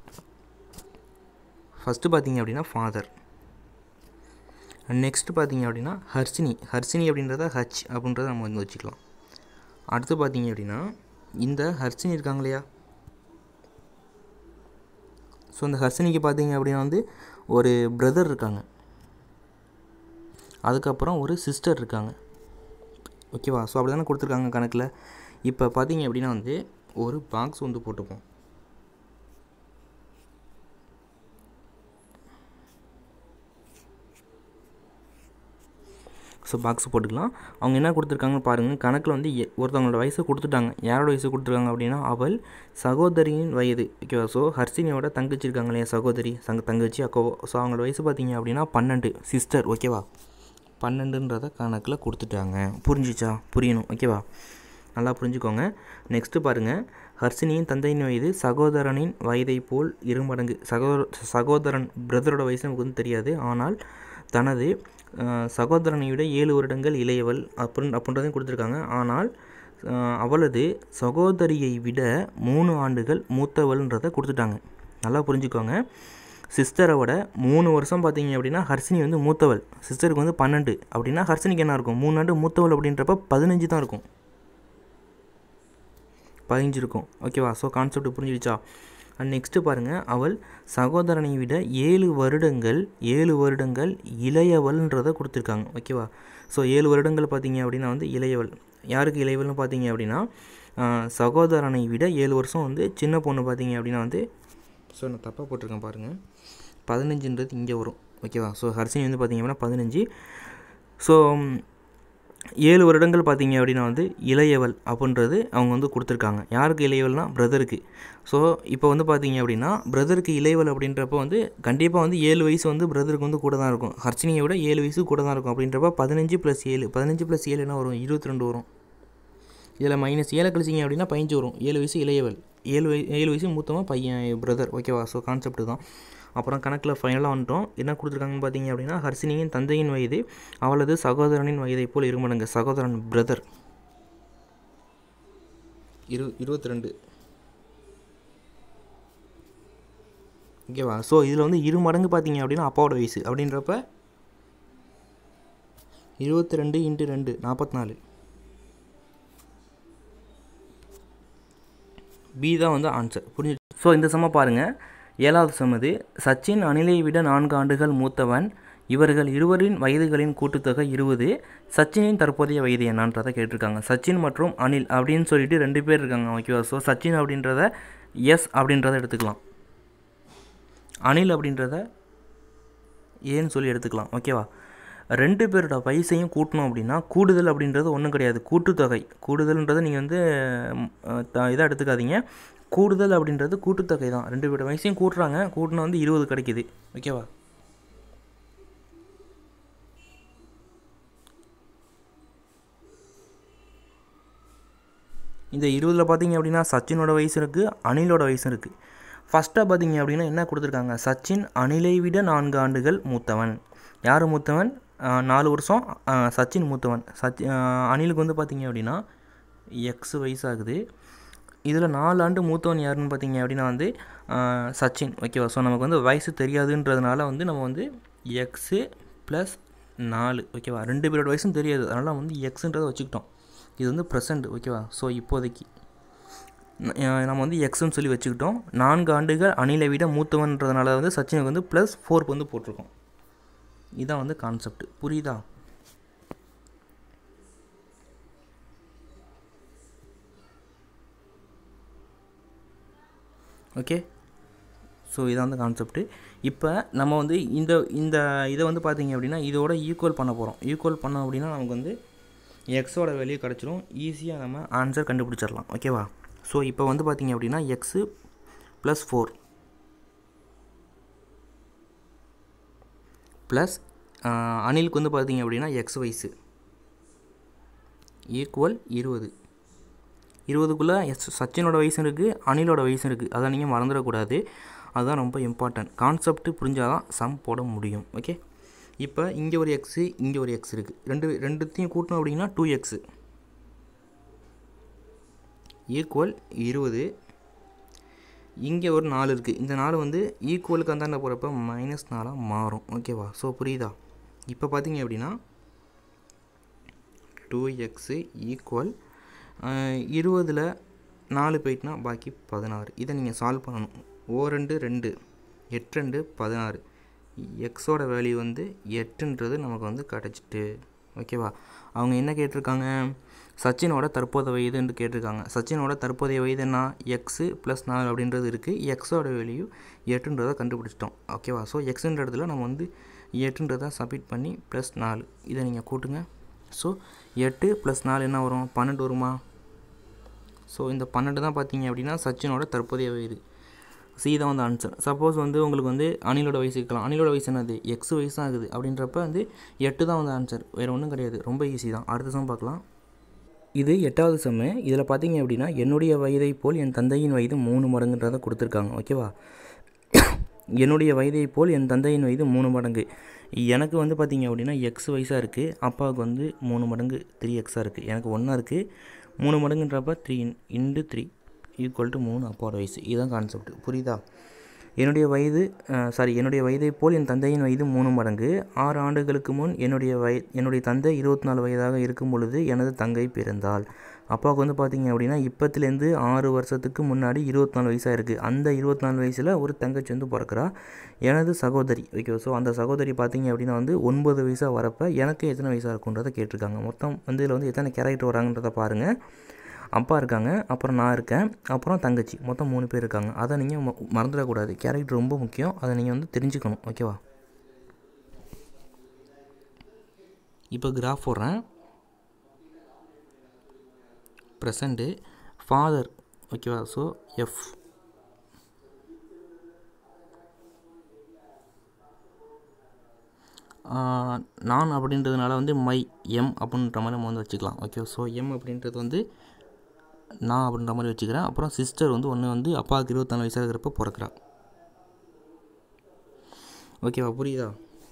ஃபஸ்ட்டு பார்த்தீங்க அப்படின்னா ஃபாதர் நெக்ஸ்ட் பார்த்தீங்க அப்படின்னா ஹர்ஷினி ஹர்ஷினி அப்படின்றத ஹச் அப்படின்றத நம்ம வந்து வச்சுக்கலாம் அடுத்து பார்த்தீங்க அப்படின்னா இந்த ஹர்ஷினி இருக்காங்க இல்லையா ஸோ இந்த ஹர்ஷினிக்கு பார்த்தீங்க அப்படின்னா வந்து ஒரு பிரதர் இருக்காங்க அதுக்கப்புறம் ஒரு சிஸ்டர் இருக்காங்க ஓகேவா ஸோ அப்படி தானே கொடுத்துருக்காங்க கணக்கில் இப்போ பார்த்தீங்க அப்படின்னா வந்து ஒரு பாக்ஸ் வந்து போட்டுப்போம் ஸோ பாக்ஸ் போட்டுக்கலாம் அவங்க என்ன கொடுத்துருக்காங்கன்னு பாருங்கள் கணக்கில் வந்து எ- ஒருத்தவங்களோட வயசு கொடுத்துட்டாங்க யாரோட வயசு கொடுத்துருக்காங்க அப்படின்னா அவள் சகோதரியின் வயது ஓகேவா ஸோ ஹர்ஷினியோட தங்கச்சி இருக்காங்க இல்லையா சகோதரி சங்க தங்கச்சி அக்கோவோ ஸோ அவங்களோட வயசு பார்த்தீங்க அப்படின்னா பன்னெண்டு சிஸ்டர் ஓகேவா பன்னெண்டுன்றத கணக்கில் கொடுத்துட்டாங்க புரிஞ்சிச்சா புரியணும் ஓகேவா நல்லா புரிஞ்சுக்கோங்க நெக்ஸ்ட்டு பாருங்கள் ஹர்ஷினியின் தந்தையின் வயது சகோதரனின் வயதை போல் இருமடங்கு சகோதர சகோதரன் பிரதரோட வயசு நமக்கு வந்து தெரியாது ஆனால் தனது அஹ், சகோதரனை விட ஏழு வருடங்கள் இளையவள் அப்படின் அப்படின்றதையும் கொடுத்துருக்காங்க ஆனால் அஹ், அவளது சகோதரியை விட மூணு ஆண்டுகள் மூத்தவள்ன்றதை கொடுத்துட்டாங்க நல்லா புரிஞ்சுக்கோங்க சிஸ்டரை விட மூணு வருஷம் பார்த்தீங்க அப்படின்னா ஹர்ஷினி வந்து மூத்தவள் சிஸ்டருக்கு வந்து பன்னெண்டு அப்படின்னா ஹர்ஷினிக்கு என்ன இருக்கும் மூணு ஆண்டு மூத்தவள் அப்படின்றப்ப பதினஞ்சு தான் இருக்கும் பதினஞ்சு இருக்கும் ஓகேவா ஸோ கான்செப்ட் புரிஞ்சிடுச்சா அண்ட் நெக்ஸ்ட்டு பாருங்கள் அவள் சகோதரனை விட ஏழு வருடங்கள் ஏழு வருடங்கள் இளையவள்ன்றதை கொடுத்துருக்காங்க ஓகேவா ஸோ ஏழு வருடங்கள் பார்த்தீங்க அப்படின்னா வந்து இளையவள் யாருக்கு இளையவள்னு பார்த்தீங்க அப்படின்னா ஆஹ், சகோதரனை விட ஏழு வருஷம் வந்து சின்ன பொண்ணு பார்த்தீங்க அப்படின்னா வந்து ஸோ நான் தப்பாக போட்டிருக்கேன் பாருங்கள் பதினஞ்சுன்றது இங்கே வரும் ஓகேவா ஸோ ஹர்ஷினி வந்து பார்த்தீங்க அப்படின்னா பதினஞ்சு ஸோ ஏழு வருடங்கள் பார்த்தீங்க அப்படின்னா வந்து இளையவள் அப்படின்றது அவங்க வந்து கொடுத்துருக்காங்க யாருக்கு இளையவள்னா பிரதருக்கு ஸோ இப்போ வந்து பார்த்தீங்க அப்படின்னா பிரதருக்கு இளையவள் அப்படின்றப்ப வந்து கண்டிப்பாக வந்து ஏழு வயசு வந்து பிரதருக்கு வந்து கூட தான் இருக்கும் ஹர்ஷினியை விட ஏழு வயசு கூட தான் இருக்கும் அப்படின்றப்ப பதினஞ்சு ப்ளஸ் ஏழு பதினஞ்சு ப்ளஸ் ஏழு என்ன வரும் இருபத்தி ரெண்டு வரும் இதில் மைனஸ் ஏழை கழிச்சிங்க அப்படின்னா பதினஞ்சு வரும் ஏழு வயசு இளையவள் ஏழு வய ஏழு வயசு மூத்தவன் பையன் பிரதர் ஓகேவா ஸோ கான்செப்ட் தான் அப்புறம் கணக்கில் ஃபைனலாக வந்துட்டோம் என்ன கொடுத்துருக்காங்கன்னு பார்த்தீங்க அப்படின்னா ஹர்ஷினியின் தந்தையின் வயது அவளது சகோதரனின் வயதை போல் இருமடங்கு சகோதரன் பிரதர் இரு இருபத்தி ரெண்டு ஓகேவா ஸோ இதில் வந்து இரு மடங்கு பார்த்தீங்க அப்படின்னா அப்பாவோட வயசு அப்படின்றப்ப இருபத்தி ரெண்டு இன்ட்டு ரெண்டு நாற்பத்தி நாலு பி தான் வந்து ஆன்சர் புரிஞ்சு ஸோ இந்த சம பாருங்கள் ஏழாவது சமது சச்சின் அனிலை விட நான்கு ஆண்டுகள் மூத்தவன் இவர்கள் இருவரின் வயதுகளின் கூட்டுத்தொகை இருபது சச்சினின் தற்போதைய வயது என்னன்றதை கேட்டிருக்காங்க சச்சின் மற்றும் அனில் அப்படின்னு சொல்லிட்டு ரெண்டு பேர் இருக்காங்க ஓகேவா ஸோ சச்சின் அப்படின்றத எஸ் அப்படின்றத எடுத்துக்கலாம் அனில் அப்படின்றத ஏன்னு சொல்லி எடுத்துக்கலாம் ஓகேவா ரெண்டு பேரோட வயசையும் கூட்டணும் அப்படின்னா கூடுதல் அப்படின்றது ஒன்றும் கிடையாது கூட்டுத்தொகை கூடுதல்ன்றதை நீங்கள் வந்து இதாக எடுத்துக்காதீங்க கூடுதல் அப்படின்றது கூட்டுத்தொகை தான் ரெண்டு பேரோட வயசையும் கூட்டுறாங்க கூட்டினா வந்து இருபது கிடைக்குது ஓகேவா இந்த இருபதில் பார்த்தீங்க அப்படின்னா சச்சினோட வயசு இருக்குது அனிலோட வயசு இருக்குது ஃபஸ்ட்டாக பார்த்தீங்க அப்படின்னா என்ன கொடுத்துருக்காங்க சச்சின் அனிலை விட நான்கு ஆண்டுகள் மூத்தவன் யார் மூத்தவன் ஆஹ் நாலு வருஷம் ஆஹ் சச்சின் மூத்தவன் சச் ஆஹ் அனிலுக்கு வந்து பார்த்தீங்க அப்படின்னா எக்ஸ் வயசாகுது இதில் நாலு ஆண்டு மூத்தவன் யாருன்னு பார்த்தீங்க அப்படின்னா வந்து ஆஹ் சச்சின் ஓகேவா ஸோ நமக்கு வந்து வயசு தெரியாதுன்றதுனால வந்து நம்ம வந்து எக்ஸு ப்ளஸ் நாலு ஓகேவா ரெண்டு பேரோட வயசும் தெரியாது அதனால் வந்து எக்ஸுன்றதை வச்சுக்கிட்டோம் இது வந்து ப்ரெசண்ட் ஓகேவா ஸோ இப்போதைக்கு ந- அஹ் நம்ம வந்து எக்ஸ்னு சொல்லி வச்சுக்கிட்டோம் நான்கு ஆண்டுகள் அணிலை விட மூத்தவன்றதுனால வந்து சச்சினுக்கு வந்து ப்ளஸ் ஃபோர் வந்து போட்டிருக்கோம் இதான் வந்து கான்செப்ட் புரியுதா ஓகே ஸோ இதான் வந்து கான்செப்ட்டு இப்போ நம்ம வந்து இந்த இந்த இதை வந்து பார்த்தீங்க அப்படின்னா இதோட ஈக்குவல் பண்ண போகிறோம் ஈக்குவல் பண்ணோம் அப்படின்னா நமக்கு வந்து எக்ஸோட வேல்யூ கிடச்சிரும் ஈஸியாக நம்ம ஆன்சர் கண்டுபிடிச்சிடலாம் ஓகேவா ஸோ இப்போ வந்து பார்த்தீங்க அப்படின்னா எக்ஸு ப்ளஸ் ஃபோர் ப்ளஸ் அனிலுக்கு வந்து பார்த்தீங்க அப்படின்னா எக்ஸ் வயசு ஈக்குவல் இருபது இருபதுக்குள்ளே எஸ் சச்சினோட வயசும் இருக்குது அனிலோட வயசும் இருக்குது அதை நீங்கள் மறந்துடக்கூடாது அதுதான் ரொம்ப இம்பார்ட்டன்ட் கான்செப்ட் புரிஞ்சால் தான் சம் போட முடியும் ஓகே இப்போ இங்கே ஒரு எக்ஸு இங்கே ஒரு எக்ஸ் இருக்குது ரெண்டு ரெண்டுத்தையும் கூட்டணும் அப்படின்னா டூ எக்ஸு ஈக்குவல் இருபது இங்கே ஒரு நாலு இருக்குது இந்த நாலு வந்து ஈக்குவலுக்கு அந்தாண்ட போகிறப்ப மைனஸ் நாலாக மாறும் ஓகேவா ஸோ புரியுதா இப்போ பார்த்தீங்க அப்படின்னா டூ எக்ஸு ஈக்குவல் இருபதில் நாலு போயிட்டுனா பாக்கி பதினாறு இதை நீங்கள் சால்வ் பண்ணணும் ஓ ரெண்டு ரெண்டு எட்டு ரெண்டு பதினாறு எக்ஸோட வேல்யூ வந்து எட்டுன்றது நமக்கு வந்து கிடச்சிட்டு ஓகேவா அவங்க என்ன கேட்டிருக்காங்க சச்சினோட தற்போதைய வயதுன்னு கேட்டிருக்காங்க சச்சினோட தற்போதைய வயது என்ன எக்ஸு ப்ளஸ் நாலு அப்படின்றது இருக்குது எக்ஸோட வேல்யூ எட்டுன்றதை கண்டுபிடிச்சிட்டோம் ஓகேவா ஸோ எக்ஸுன்ற இடத்துல நம்ம வந்து எட்டுன்றதை சப்மிட் பண்ணி ப்ளஸ் நாலு இதை நீங்கள் கூட்டுங்க ஸோ எட்டு ப்ளஸ் நாலு என்ன வரும் பன்னெண்டு வருமா ஸோ இந்த பன்னெண்டு தான் பார்த்தீங்க அப்படின்னா சச்சினோட தற்போதைய வயது சி தான் வந்து ஆன்சர் சப்போஸ் வந்து உங்களுக்கு வந்து அணிலோட வயசு இருக்கலாம் அணிலோட வயசு என்னது எக்ஸ் வயசு தான் ஆகுது அப்படின்றப்ப வந்து எட்டு தான் வந்து ஆன்சர் வேறு ஒன்றும் கிடையாது ரொம்ப ஈஸி தான் அடுத்த சம் பார்க்கலாம் இது எட்டாவது செம்மு இதில் பார்த்தீங்க அப்படின்னா என்னுடைய வயதை போல் என் தந்தையின் வயது மூணு மடங்குன்றதை கொடுத்துருக்காங்க ஓகேவா என்னுடைய வயதை போல் என் தந்தையின் வயது மூணு மடங்கு எனக்கு வந்து பார்த்தீங்க அப்படின்னா எக்ஸ் வயசாக இருக்குது அப்பாவுக்கு வந்து மூணு மடங்கு த்ரீ எக்ஸாக இருக்குது எனக்கு ஒன்றா இருக்குது மூணு மடங்குன்றப்ப three into three equal to மூணு அப்பாவோட வயசு இதுதான் கான்செப்ட் புரியுதா என்னுடைய வயது சாரி என்னுடைய வயதை போல் என் தந்தையின் வயது மூணு மடங்கு ஆறு ஆண்டுகளுக்கு முன் என்னுடைய வய என்னுடைய தந்தை இருபத்தி நாலு வயதாக இருக்கும் பொழுது எனது தங்கை பிறந்தாள் அப்பாவுக்கு வந்து பார்த்தீங்க அப்படின்னா இப்போத்துலேருந்து ஆறு வருஷத்துக்கு முன்னாடி இருபத்தி நாலு வயசாக இருக்குது அந்த இருபத்தி நாலு வயசில் ஒரு தங்கச்சி வந்து பிறக்கிறா எனது சகோதரி ஓகே ஸோ அந்த சகோதரி பார்த்தீங்க அப்படின்னா வந்து ஒன்பது வயசாக வரப்போ எனக்கு எத்தனை வயசாக இருக்குன்றதை கேட்டிருக்காங்க மொத்தம் வந்து இதில் வந்து எத்தனை கேரக்டர் வராங்கன்றதை பாருங்கள் அப்பா இருக்காங்க அப்புறம் நான் இருக்கேன் அப்புறம் தங்கச்சி மொத்தம் மூணு பேர் இருக்காங்க அதை நீங்கள் ம மறந்துடக்கூடாது கேரக்டர் ரொம்ப முக்கியம் அதை நீங்கள் வந்து தெரிஞ்சுக்கணும் ஓகேவா இப்போ கிராஃப் போடுறேன் ப்ரெசண்ட்டு ஃபாதர் ஓகேவா ஸோ எஃப் நான் அப்படின்றதுனால வந்து மை எம் அப்படின்ற மாதிரி நம்ம வந்து வச்சுக்கலாம் ஓகே ஸோ எம் அப்படின்றது வந்து நான் அப்படின்ற மாதிரி வச்சுக்கிறேன் அப்புறம் சிஸ்டர் வந்து ஒன்று வந்து அப்பாவுக்கு இருபத்தாலு வயசாக இருக்கிறப்ப பிறக்கிறா ஓகேவா புரியுதா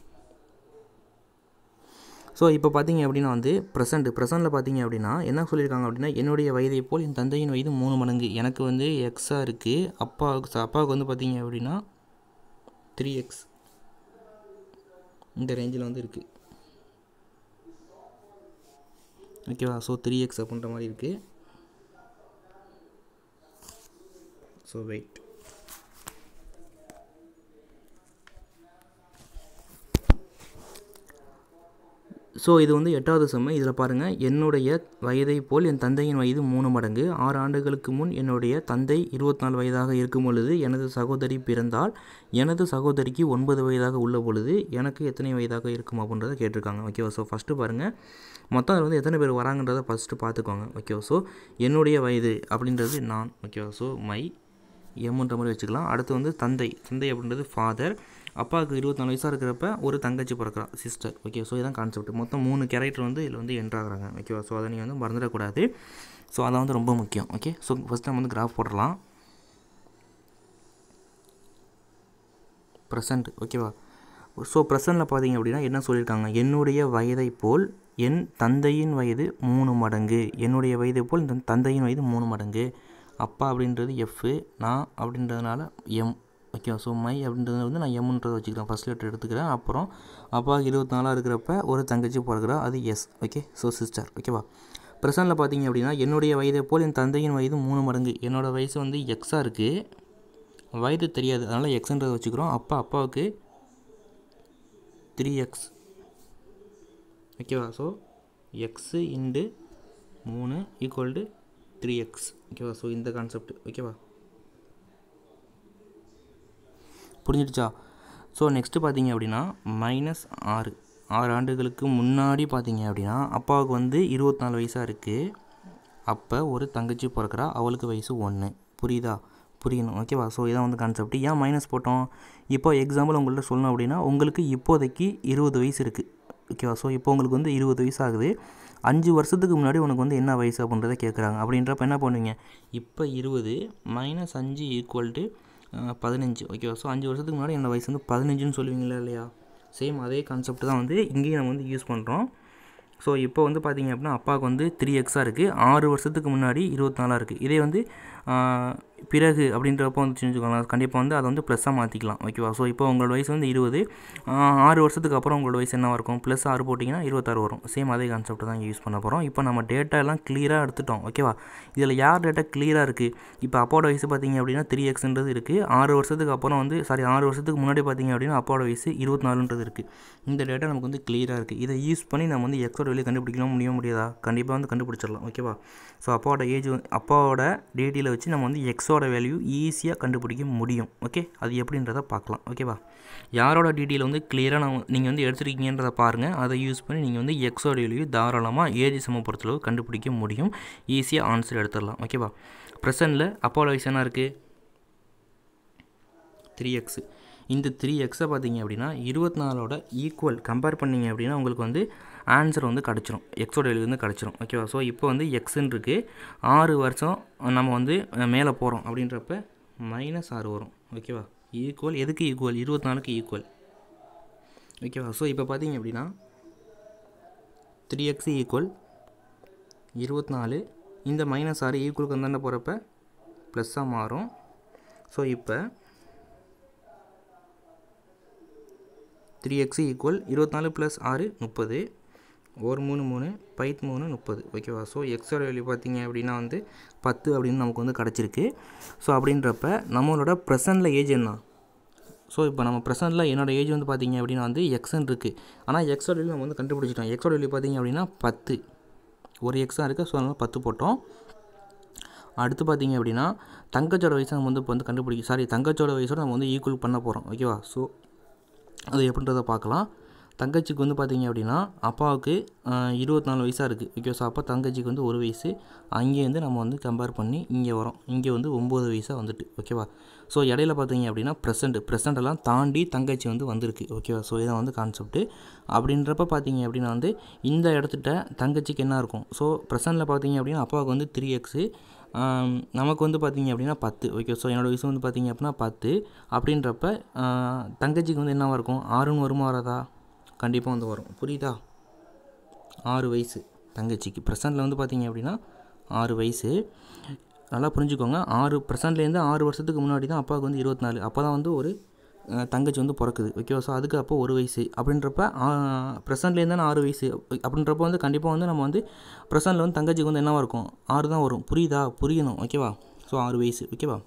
ஸோ இப்போ பார்த்தீங்க அப்படின்னா வந்து ப்ரெசென்ட் ப்ரெசென்ட்டில் பார்த்தீங்க அப்படின்னா என்ன சொல்லியிருக்காங்க அப்படின்னா என்னுடைய வயதை போல் என் தந்தையின் வயது மூணு மடங்கு எனக்கு வந்து எக்ஸாக இருக்குது அப்பாவுக்கு அப்பாவுக்கு வந்து பார்த்தீங்க அப்படின்னா த்ரீ எக்ஸ் இந்த ரேஞ்சில் வந்து இருக்குது ஓகேவா ஸோ த்ரீ எக்ஸ் அப்படின்ற மாதிரி இருக்குது ஸோ வெயிட் ஸோ இது வந்து எட்டாவது செம்மு இதில் பாருங்கள் என்னுடைய வயதை போல் என் தந்தையின் வயது மூணு மடங்கு ஆறு ஆண்டுகளுக்கு முன் என்னுடைய தந்தை இருபத்தி நாலு வயதாக இருக்கும் பொழுது எனது சகோதரி பிறந்தால் எனது சகோதரிக்கு ஒன்பது வயதாக உள்ள பொழுது எனக்கு எத்தனை வயதாக இருக்கும் அப்படின்றத கேட்டிருக்காங்க ஓகேவா ஸோ ஃபஸ்ட்டு பாருங்கள் மொத்தம் அதில் வந்து எத்தனை பேர் வராங்கன்றதை ஃபஸ்ட்டு பார்த்துக்கோங்க ஓகேவா ஸோ என்னுடைய வயது அப்படின்றது நான் ஓகேவா ஸோ மை எம்ன்ற மாதிரி வச்சுக்கலாம் அடுத்து வந்து தந்தை தந்தை அப்படின்றது ஃபாதர் அப்பாவுக்கு இருபத்தாலு வயசாக இருக்கிறப்ப ஒரு தங்கச்சி பிறக்கிறா சிஸ்டர் ஓகே ஸோ இதான் கான்செப்ட் மொத்தம் மூணு கேரக்டர் வந்து இதில் வந்து என்ட்ராகிறாங்க ஓகேவா ஸோ அதை நீங்கள் வந்து மறந்துடக்கூடாது ஸோ அதான் வந்து ரொம்ப முக்கியம் ஓகே ஸோ ஃபஸ்ட் நம்ம வந்து கிராஃப் போடலாம் ப்ரெசண்ட் ஓகேவா ஸோ ப்ரெசண்டில் பார்த்தீங்க அப்படின்னா என்ன சொல்லியிருக்காங்க என்னுடைய வயதை போல் என் தந்தையின் வயது மூணு மடங்கு என்னுடைய வயதை போல் இந்த தந்தையின் வயது மூணு மடங்கு அப்பா அப்படின்றது எஃப்பு நான் அப்படின்றதுனால எம் ஓகே ஸோ மை அப்படின்றது வந்து நான் எம்ன்றதை வச்சுக்கிறேன் ஃபஸ்ட் லெட்டர் எடுத்துக்கிறேன் அப்புறம் அப்பாவுக்கு இருபத்தி நாலாக இருக்கிறப்ப ஒரு தங்கச்சி பிறகுறா அது எஸ் ஓகே ஸோ சிஸ்டர் ஓகேவா ப்ரெசண்டில் பார்த்தீங்க அப்படின்னா என்னுடைய வயதை போல் என் தந்தையின் வயது மூணு மடங்கு என்னோடய வயசு வந்து எக்ஸாக இருக்குது வயது தெரியாது அதனால் எக்ஸ்ன்றதை வச்சுக்கிறோம் அப்பா அப்பாவுக்கு த்ரீ எக்ஸ் ஓகேவா ஸோ எக்ஸு இன்டு மூணு ஈக்குவல் டு த்ரீ எக்ஸ் ஓகேவா ஸோ இந்த கான்செப்ட் ஓகேவா புரிஞ்சிடுச்சா ஸோ நெக்ஸ்ட்டு பார்த்தீங்க அப்படின்னா மைனஸ் ஆறு ஆறு ஆண்டுகளுக்கு முன்னாடி பார்த்தீங்க அப்படின்னா அப்பாவுக்கு வந்து இருபத்தி நாலு வயசாக இருக்குது அப்போ ஒரு தங்கச்சி பிறக்கிறா அவளுக்கு வயசு ஒன்று புரியுதா புரியணும் ஓகேவா ஸோ இதான் வந்து கான்செப்ட் ஏன் மைனஸ் போட்டோம் இப்போ எக்ஸாம்பிள் உங்கள்கிட்ட சொல்லணும் அப்படின்னா உங்களுக்கு இப்போதைக்கு இருபது வயசு இருக்குது ஓகேவா ஸோ இப்போ உங்களுக்கு வந்து இருபது வயசு ஆகுது அஞ்சு வருஷத்துக்கு முன்னாடி உனக்கு வந்து என்ன வயசு அப்படின்றத கேட்குறாங்க அப்படின்றப்ப என்ன பண்ணுவீங்க இப்போ இருபது மைனஸ் அஞ்சு ஈக்குவல் டு பதினஞ்சு ஓகேவா ஸோ அஞ்சு வருஷத்துக்கு முன்னாடி என்னோட வயசு வந்து பதினஞ்சுன்னு சொல்லுவீங்களா இல்லையா சேம் அதே கான்செப்ட் தான் வந்து இங்கேயும் நம்ம வந்து யூஸ் பண்ணுறோம் ஸோ இப்போ வந்து பார்த்தீங்க அப்படின்னா அப்பாவுக்கு வந்து த்ரீ எக்ஸாக இருக்குது ஆறு வருஷத்துக்கு முன்னாடி இருபத்தி நாலாக இருக்குது இதே வந்து ஆஹ், பிறகு அப்படின்றப்போ வந்து செஞ்சுக்கோங்களேன் கண்டிப்பாக வந்து அதை வந்து ப்ளஸ்ஸாக மாற்றிக்கலாம் ஓகேவா ஸோ இப்போ உங்களோட வயசு வந்து இருபது ஆஹ், ஆறு வருஷத்துக்கு அப்புறம் உங்களோட வயசு என்னவா இருக்கும் ப்ளஸ் ஆறு போட்டிங்கன்னா இருபத்தாறு வரும் சேம் அதே கான்செப்ட் தான் யூஸ் பண்ண போகிறோம் இப்போ நம்ம டேட்டா எல்லாம் கிளியராக எடுத்துட்டோம் ஓகேவா இதில் யார் டேட்டா கிளியராக இருக்குது இப்போ அப்பாவோட வயசு பார்த்தீங்க அப்படின்னா த்ரீ எக்ஸ்ன்றது இருக்குது ஆறு வருஷத்துக்கு அப்புறம் வந்து சாரி ஆறு வருஷத்துக்கு முன்னாடி பார்த்தீங்க அப்படின்னா அப்பாவோட வயசு இருபத்தி நாலுன்றது இருக்குது இந்த டேட்டா நமக்கு வந்து கிளியராக இருக்குது இதை யூஸ் பண்ணி நம்ம வந்து எக்ஸோட வெளியே கண்டுபிடிக்கலாம் முடியும் முடியாதா கண்டிப்பாக வந்து கண்டுபிடிச்சிடலாம் ஓகேவா ஸோ அப்பாவோட ஏஜ் அப்பாவோட டேட்டியில் வச்சு நம்ம வந்து எக்ஸோட வேல்யூ ஈஸியாக கண்டுபிடிக்க முடியும் ஓகே அது எப்படின்றத பார்க்கலாம் ஓகேவா யாரோட டீட்டெயில் வந்து கிளியராக நான் நீங்கள் வந்து எடுத்துருக்கீங்கன்றத பாருங்கள் அதை யூஸ் பண்ணி நீங்கள் வந்து எக்ஸோட வேல்யூ தாராளமாக ஏஜ் சம பொறுத்தளவு கண்டுபிடிக்க முடியும் ஈஸியாக ஆன்சர் எடுத்துடலாம் ஓகேவா ப்ரெசண்டில் அப்பாவோட வயசு என்ன இருக்குது த்ரீ எக்ஸு இந்த த்ரீ எக்ஸை பார்த்தீங்க அப்படின்னா இருபத்தி நாலோட ஈக்குவல் கம்பேர் பண்ணீங்க அப்படின்னா உங்களுக்கு வந்து ஆன்சர் வந்து கிடச்சிரும் எக்ஸோட எழுதி வந்து கிடச்சிரும் ஓகேவா ஸோ இப்போ வந்து எக்ஸுன்னு இருக்குது ஆறு வருஷம் நம்ம வந்து மேலே போகிறோம் அப்படின்றப்ப மைனஸ் ஆறு வரும் ஓகேவா ஈக்குவல் எதுக்கு ஈக்குவல் இருபத்தி நாலுக்கு ஈக்குவல் ஓகேவா ஸோ இப்போ பார்த்தீங்க அப்படின்னா த்ரீ எக்ஸ் ஈக்குவல் இருபத்தி நாலு இந்த மைனஸ் ஆறு ஈக்குவலுக்கு வந்தாண்ட போகிறப்ப ப்ளஸ்ஸாக மாறும் ஸோ இப்போ த்ரீ எக்ஸ் ஈக்குவல் இருபத்தி நாலு ப்ளஸ் ஆறு முப்பது ஒரு மூணு மூணு பைத் மூணு முப்பது ஓகேவா ஸோ எக்ஸோட வேல்யூ பார்த்தீங்க அப்படின்னா வந்து பத்து அப்படின்னு நமக்கு வந்து கிடச்சிருக்கு ஸோ அப்படின்றப்ப நம்மளோட ப்ரெசண்டில் ஏஜ் என்ன ஸோ இப்போ நம்ம ப்ரெசென்ட்டில் என்னோட ஏஜ் வந்து பார்த்தீங்க அப்படின்னா வந்து எக்ஸ்ன்னு இருக்குது ஆனால் எக்ஸோட வேல்யூ நம்ம வந்து கண்டுபிடிச்சிட்டோம் எக்ஸோட வேல்யூ பார்த்தீங்க அப்படின்னா பத்து ஒரு எக்ஸாக இருக்குது ஸோ அதனால் பத்து போட்டோம் அடுத்து பார்த்தீங்க அப்படின்னா தங்கச்சோட வயசை நம்ம வந்து இப்போ வந்து கண்டுபிடிக்க சாரி தங்கச்சோட வயசோட நம்ம வந்து ஈக்குவல் பண்ண போகிறோம் ஓகேவா ஸோ அது எப்படின்றத பார்க்கலாம் தங்கச்சிக்கு வந்து பார்த்தீங்க அப்படின்னா அப்பாவுக்கு இருபத்தி நாலு வயசாக இருக்குது ஓகே ஸோ அப்போ தங்கச்சிக்கு வந்து ஒரு வயசு அங்கேருந்து நம்ம வந்து கம்பேர் பண்ணி இங்கே வரோம் இங்கே வந்து ஒம்பது வயசாக வந்துட்டு ஓகேவா ஸோ இடையில பார்த்தீங்க அப்படின்னா ப்ரெசென்ட் ப்ரெசென்டெல்லாம் தாண்டி தங்கச்சி வந்து வந்திருக்கு ஓகேவா ஸோ இதான் வந்து கான்செப்ட்டு அப்படின்றப்ப பார்த்தீங்க அப்படின்னா வந்து இந்த இடத்துட்ட தங்கச்சிக்கு என்ன இருக்கும் ஸோ ப்ரெசென்ட்டில் பார்த்தீங்க அப்படின்னா அப்பாவுக்கு வந்து த்ரீ எக்ஸு நமக்கு வந்து பார்த்தீங்க அப்படின்னா பத்து ஓகே ஸோ என்னோடய வயசு வந்து பார்த்தீங்க அப்படின்னா பத்து அப்படின்றப்ப ஆஹ், தங்கச்சிக்கு வந்து என்னவாக இருக்கும் ஆறுன்னு வருமா வராதா கண்டிப்பாக வந்து வரும் புரியுதா ஆறு வயசு தங்கச்சிக்கு ப்ரெசண்டில் வந்து பார்த்தீங்க அப்படின்னா ஆறு வயசு நல்லா புரிஞ்சுக்கோங்க ஆறு ப்ரெசண்ட்லேருந்து ஆறு வருஷத்துக்கு முன்னாடி தான் அப்பாவுக்கு வந்து இருபத்தி நாலு அப்போ தான் வந்து ஒரு அஹ், தங்கச்சி வந்து பிறக்குது ஓகேவா ஸோ அதுக்கு அப்போ ஒரு வயசு அப்படின்றப்ப ப்ரெசண்ட்லேருந்து ஆறு வயசு அப்படின்றப்ப வந்து கண்டிப்பாக வந்து நம்ம வந்து ப்ரெசண்டில் வந்து தங்கச்சிக்கு வந்து என்னவாக இருக்கும் ஆறு தான் வரும் புரியுதா புரியணும் ஓகேவா ஸோ ஆறு வயசு ஓகேவா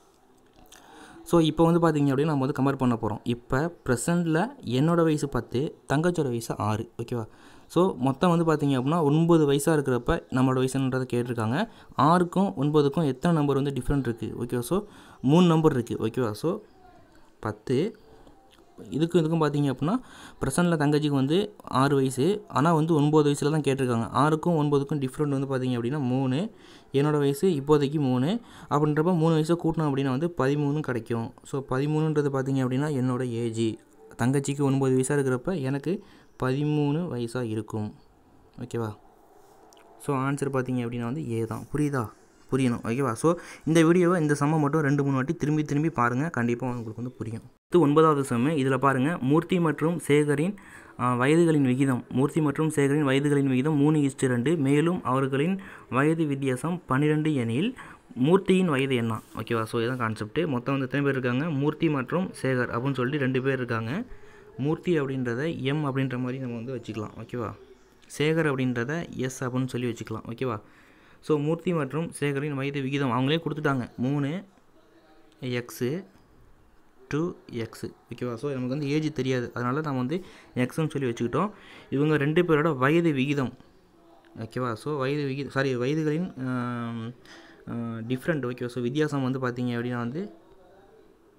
ஸோ இப்போ வந்து பார்த்தீங்க அப்படின்னா நம்ம வந்து கம்பேர் பண்ண போகிறோம் இப்போ ப்ரெசண்டில் என்னோடய வயசு பத்து தங்கச்சியோட வயசு ஆறு ஓகேவா ஸோ மொத்தம் வந்து பார்த்தீங்க அப்படின்னா ஒன்பது வயசாக இருக்கிறப்ப நம்மளோட வயசுன்றதை கேட்டிருக்காங்க ஆறுக்கும் ஒன்பதுக்கும் எத்தனை நம்பர் வந்து டிஃப்ரெண்ட் இருக்குது ஓகேவா ஸோ மூணு நம்பர் இருக்குது ஓகேவா ஸோ பத்து இதுக்கும் இதுக்கும் பார்த்தீங்க அப்படின்னா ப்ரெசண்டில் தங்கச்சிக்கு வந்து ஆறு வயசு ஆனால் வந்து ஒன்பது வயசில் தான் கேட்டிருக்காங்க ஆறுக்கும் ஒன்பதுக்கும் டிஃப்ரெண்ட் வந்து பார்த்தீங்க அப்படின்னா மூணு என்னோடய வயசு இப்போதைக்கு மூணு அப்படின்றப்ப மூணு வயசை கூட்டினோம் அப்படின்னா வந்து பதிமூணு கிடைக்கும் ஸோ பதிமூணுன்றது பார்த்தீங்க அப்படின்னா என்னோட ஏஜ் தங்கச்சிக்கு ஒன்பது வயசாக இருக்கிறப்ப எனக்கு பதிமூணு வயசாக இருக்கும் ஓகேவா ஸோ ஆன்சர் பார்த்தீங்க அப்படின்னா வந்து ஏ தான் புரியுதா புரியணும் ஓகேவா ஸோ இந்த வீடியோவை இந்த சம்மை மட்டும் ரெண்டு மூணு வாட்டி திரும்பி திரும்பி பாருங்கள் கண்டிப்பாக உங்களுக்கு வந்து புரியும் இது ஒன்பதாவது சம்மு இதில் பாருங்கள் மூர்த்தி மற்றும் சேகரின் ஆ, வயதுகளின் விகிதம் மூர்த்தி மற்றும் சேகரின் வயதுகளின் விகிதம் மூணு இஸ்டு ரெண்டு மேலும் அவர்களின் வயது வித்தியாசம் பன்னிரெண்டு எனில் மூர்த்தியின் வயது என்ன ஓகேவா ஸோ இதுதான் கான்செப்ட் மொத்தம் வந்து எத்தனை பேர் இருக்காங்க மூர்த்தி மற்றும் சேகர் அப்படின்னு சொல்லிட்டு ரெண்டு பேர் இருக்காங்க மூர்த்தி அப்படின்றத எம் அப்படின்ற மாதிரி நம்ம வந்து வச்சுக்கலாம் ஓகேவா சேகர் அப்படின்றத எஸ் அப்படின்னு சொல்லி வச்சுக்கலாம் ஓகேவா ஸோ மூர்த்தி மற்றும் சேகரின் வயது விகிதம் அவங்களே கொடுத்துட்டாங்க மூணு எக்ஸு டூ எக்ஸு ஓகேவா ஸோ நமக்கு வந்து ஏஜ் தெரியாது அதனால் நம்ம வந்து எக்ஸ்ன்னு சொல்லி வச்சுக்கிட்டோம் இவங்க ரெண்டு பேரோட வயது விகிதம் ஓகேவா ஸோ வயது விகிதம் சாரி வயதுகளின் டிஃப்ரெண்ட் ஓகேவா ஸோ வித்தியாசம் வந்து பார்த்தீங்க அப்படின்னா வந்து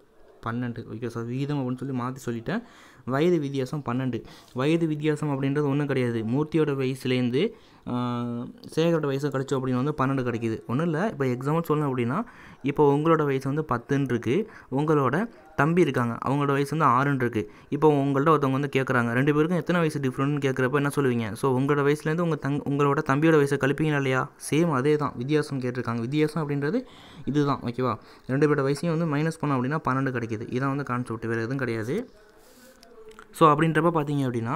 பன்னெண்டு ஓகே சார் விகிதம் அப்படின்னு சொல்லி மாற்றி சொல்லிட்டேன் வயது வித்தியாசம் பன்னெண்டு வயது வித்தியாசம் அப்படின்றது ஒன்றும் கிடையாது மூர்த்தியோட வயசுலேருந்து சேகரோட வயசை கழிச்சோம் அப்படின்னு வந்து பன்னெண்டு கிடைக்குது ஒன்றும் இல்லை இப்போ எக்ஸாம்பிள் சொல்லணும் அப்படின்னா இப்போ உங்களோட வயசு வந்து பத்துன்னு இருக்குது உங்களோட தம்பி இருக்காங்க அவங்களோட வயசு வந்து ஆறுன்னு இருக்குது இப்போ உங்கள்ட்ட ஒருத்தவங்க வந்து கேட்குறாங்க ரெண்டு பேருக்கும் எத்தனை வயசு டிஃப்ரெண்ட்னு கேட்குறப்ப என்ன சொல்லுவீங்க ஸோ உங்களோட வயசுலேருந்து உங்கள் தங் உங்களோட தம்பியோட வயசை கழிப்பீங்களா இல்லையா சேம் அதே தான் வித்தியாசம் கேட்டிருக்காங்க வித்தியாசம் அப்படின்றது இதுதான் ஓகேவா ரெண்டு பேரோட வயசையும் வந்து மைனஸ் பண்ணோம் அப்படின்னா பன்னெண்டு கிடைக்குது இதான் வந்து கான்செப்ட் வேறு எதுவும் கிடையாது ஸோ அப்படின்றப்ப பார்த்தீங்க அப்படின்னா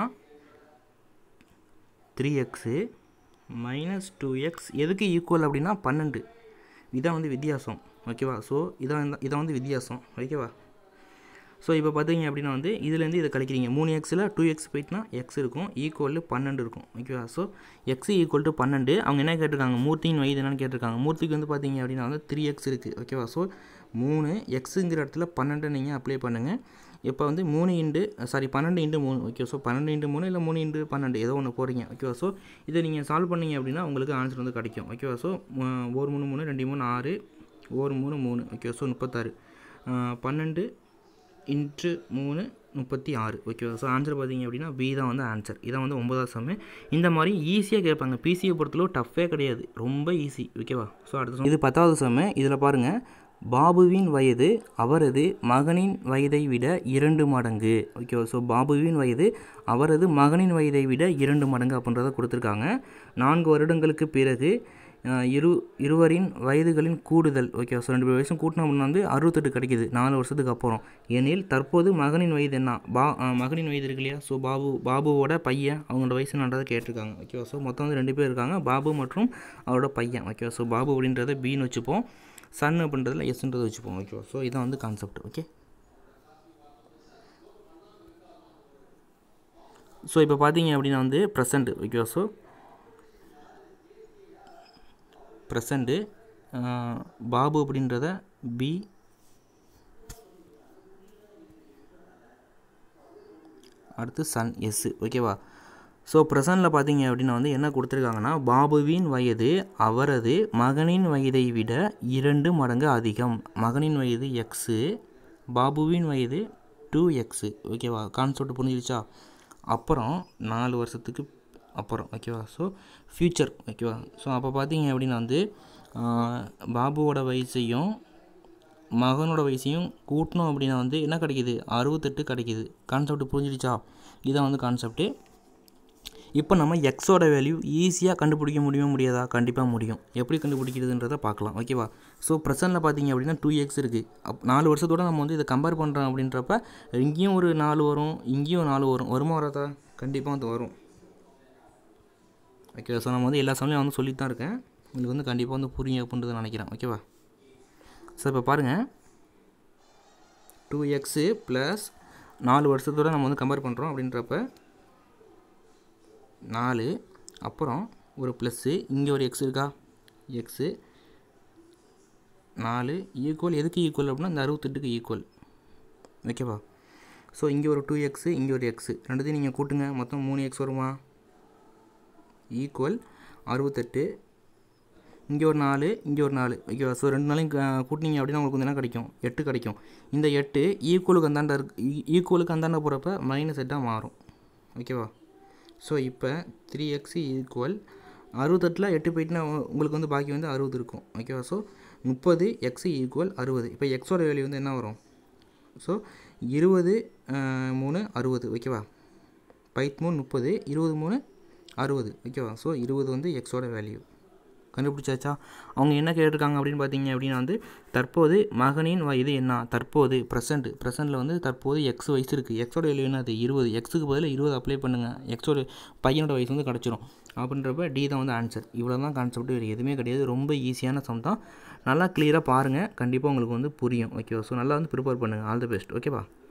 three x minus two x எதுக்கு ஈக்குவல் அப்படின்னா பன்னெண்டு இதான் வந்து வித்தியாசம் ஓகேவா ஸோ இதான் இதான் வந்து வித்தியாசம் ஓகேவா ஸோ இப்போ பார்த்தீங்க அப்படின்னா வந்து இதுலேருந்து இதை கழிக்கிறீங்க மூணு எக்ஸில் டூ எக்ஸ் போயிட்டுனா எக்ஸ் இருக்கும் ஈக்குவல் பன்னெண்டு இருக்கும் ஓகேவா ஸோ எக்ஸ் ஈக்குவல் டு பன்னெண்டு அவங்க என்ன கேட்டிருக்காங்க மூர்த்தியின் வயது என்னன்னு கேட்டிருக்காங்க மூர்த்திக்கு வந்து பார்த்தீங்க அப்படின்னா வந்து த்ரீ எக்ஸ் இருக்குது ஓகேவா ஸோ மூணு எக்ஸுங்கிற இடத்துல பன்னெண்டு நீங்கள் அப்ளை பண்ணுங்கள் இப்போ வந்து மூணு இண்டு சாரி பன்னெண்டு இண்டு மூணு ஓகே ஸோ பன்னெண்டு இண்டு மூணு இல்லை மூணு இண்டு பன்னெண்டு ஏதோ ஒன்று போகிறீங்க ஓகேவா ஸோ இதை நீங்கள் சால்வ் பண்ணீங்க அப்படின்னா உங்களுக்கு ஆன்சர் வந்து கிடைக்கும் ஓகேவா ஸோ ஒரு மூணு மூணு ரெண்டு மூணு ஆறு ஒரு மூணு மூணு ஓகே ஸோ முப்பத்தாறு பன்னெண்டு இன்ட்டு மூணு முப்பத்தி ஆறு ஓகேவா ஸோ ஆன்சர் பார்த்தீங்க அப்படின்னா பி தான் வந்து ஆன்சர் இதான் வந்து ஒன்பதாவது சம்மு இந்த மாதிரி ஈஸியாக கேட்பாங்க பிசியை பொறுத்தளவு டஃப்பே கிடையாது ரொம்ப ஈஸி ஓகேவா ஸோ அடுத்த இது பத்தாவது சம்மு இதில் பாருங்கள் பாபுவின் வயது அவரது மகனின் வயதை விட இரண்டு மடங்கு ஓகேவா ஸோ பாபுவின் வயது அவரது மகனின் வயதை விட இரண்டு மடங்கு அப்படின்றத கொடுத்துருக்காங்க நான்கு வருடங்களுக்கு பிறகு இரு இருவரின் வயதுகளின் கூடுதல் ஓகே ஸோ ரெண்டு பேர் வயசும் கூட்டினோம் அப்படின்னா வந்து அறுபத்தெட்டு கிடைக்கிது நாலு வருஷத்துக்கு அப்புறம் எனில் தற்போது மகனின் வயது என்ன பா மகனின் வயது இருக்கு இல்லையா ஸோ பாபு பாபுவோட பையன் அவங்களோட வயசு என்னன்றதை கேட்டிருக்காங்க ஓகேவா ஸோ மொத்தம் வந்து ரெண்டு பேர் இருக்காங்க பாபு மற்றும் அவரோட பையன் ஓகேவா ஸோ பாபு அப்படின்றத பின்னு வச்சுப்போம் சன் அப்படின்றதுல எஸ்ன்றதை வச்சுப்போம் ஓகேவா ஸோ இதான் வந்து கான்செப்ட் ஓகே ஸோ இப்போ பார்த்தீங்க அப்படின்னா வந்து ப்ரெசண்ட் ஓகேவா ஸோ ப்ரெசண்ட்டு பாபு அப்படின்றத பி அடுத்து சன் எஸ் ஓகேவா ஸோ ப்ரெசண்டில் பார்த்தீங்க அப்படின்னா வந்து என்ன கொடுத்துருக்காங்கன்னா பாபுவின் வயது அவரது மகனின் வயதை விட இரண்டு மடங்கு அதிகம் மகனின் வயது எக்ஸு பாபுவின் வயது டூ எக்ஸு ஓகேவா கான்செப்ட் புரிஞ்சிருச்சா அப்புறம் நாலு வருஷத்துக்கு அப்புறம் ஓகேவா ஸோ ஃப்யூச்சர் ஓகேவா ஸோ அப்போ பார்த்தீங்க அப்படின்னா வந்து பாபுவோட வயசையும் மகனோட வயசையும் கூட்டணும் அப்படின்னா வந்து என்ன கிடைக்கிது அறுபத்தெட்டு கிடைக்கிது கான்செப்ட் புரிஞ்சிடுச்சா இதான் வந்து கான்செப்ட்டு இப்போ நம்ம எக்ஸோட வேல்யூ ஈஸியாக கண்டுபிடிக்க முடியுமா முடியாதா கண்டிப்பாக முடியும் எப்படி கண்டுபிடிக்கிறதுன்றதை பார்க்கலாம் ஓகேவா ஸோ ப்ரெசென்ட்டில் பார்த்தீங்க அப்படின்னா டூ எக்ஸ் இருக்குது அப் நாலு வருஷத்தோட நம்ம வந்து இதை கம்பேர் பண்ணுறோம் அப்படின்றப்ப இங்கேயும் ஒரு நாலு வரும் இங்கேயும் நாலு வரும் வருமா வராதா கண்டிப்பாக வந்து வரும் ஓகே ஸோ நம்ம வந்து எல்லா சமயம் வந்து சொல்லிட்டு தான் இருக்கேன் உங்களுக்கு வந்து கண்டிப்பாக வந்து புரியும் அப்படின்றத நினைக்கிறேன் ஓகேவா ஸோ இப்போ பாருங்கள் டூ எக்ஸு ப்ளஸ் நாலு வருஷத்தோட நம்ம வந்து கம்பேர் பண்ணுறோம் அப்படின்றப்ப நாலு அப்புறம் ஒரு ப்ளஸ்ஸு இங்கே ஒரு எக்ஸ் இருக்கா எக்ஸு நாலு ஈக்குவல் எதுக்கு ஈக்குவல் அப்படின்னா இந்த அறுபத்தெட்டுக்கு ஈக்குவல் ஓகேவா ஸோ இங்கே ஒரு டூ எக்ஸு இங்கே ஒரு எக்ஸு ரெண்டுத்தையும் நீங்கள் கூட்டுங்க மொத்தம் மூணு எக்ஸ் வருமா ஈக்குவல் அறுபத்தெட்டு இங்கே ஒரு நாலு இங்கே ஒரு நாலு ஓகேவா ஸோ ரெண்டு நாளையும் கூட்டினீங்க அப்படின்னா உங்களுக்கு வந்து என்ன கிடைக்கும் எட்டு கிடைக்கும் இந்த எட்டு ஈக்குவலுக்கு அந்தாண்ட இருக்கு ஈக்குவலுக்கு அந்தாண்ட போகிறப்ப மைனஸ் எட்டாக மாறும் ஓகேவா ஸோ இப்போ த்ரீ எக்ஸ் ஈக்குவல் அறுபத்தெட்டில் எட்டு போயிட்டுனா உங்களுக்கு வந்து பாக்கி வந்து அறுபது இருக்கும் ஓகேவா ஸோ முப்பது எக்ஸ் ஈக்குவல் அறுபது இப்போ எக்ஸோட வேல்யூ வந்து என்ன வரும் ஸோ இருபது மூணு அறுபது ஓகேவா பைத் மூணு முப்பது இருபது மூணு அறுபது ஓகேவா ஸோ இருபது வந்து எக்ஸோட வேல்யூ கண்டுபிடிச்சாச்சா அவங்க என்ன கேட்டிருக்காங்க அப்படின்னு பார்த்தீங்க அப்படின்னா வந்து தற்போது மகனின் வயது என்ன தற்போது ப்ரெசென்ட் ப்ரெசென்ட்டில் வந்து தற்போது எக்ஸ் வயசு இருக்குது எக்ஸோட வேல்யூ என்ன அது இருபது எக்ஸுக்கு பதில் இருபது அப்ளை பண்ணுங்கள் எக்ஸோட பையனோட வயசு வந்து கிடச்சிரும் அப்படின்றப்ப டி தான் வந்து ஆன்சர் இவ்வளோ தான் கான்செப்ட் வேறு எதுவுமே கிடையாது ரொம்ப ஈஸியான சம் தான் நல்லா கிளியராக பாருங்கள் கண்டிப்பாக உங்களுக்கு வந்து புரியும் ஓகேவா ஸோ நல்லா வந்து ப்ரிப்பேர் பண்ணுங்கள் ஆல் தி பெஸ்ட் ஓகேவா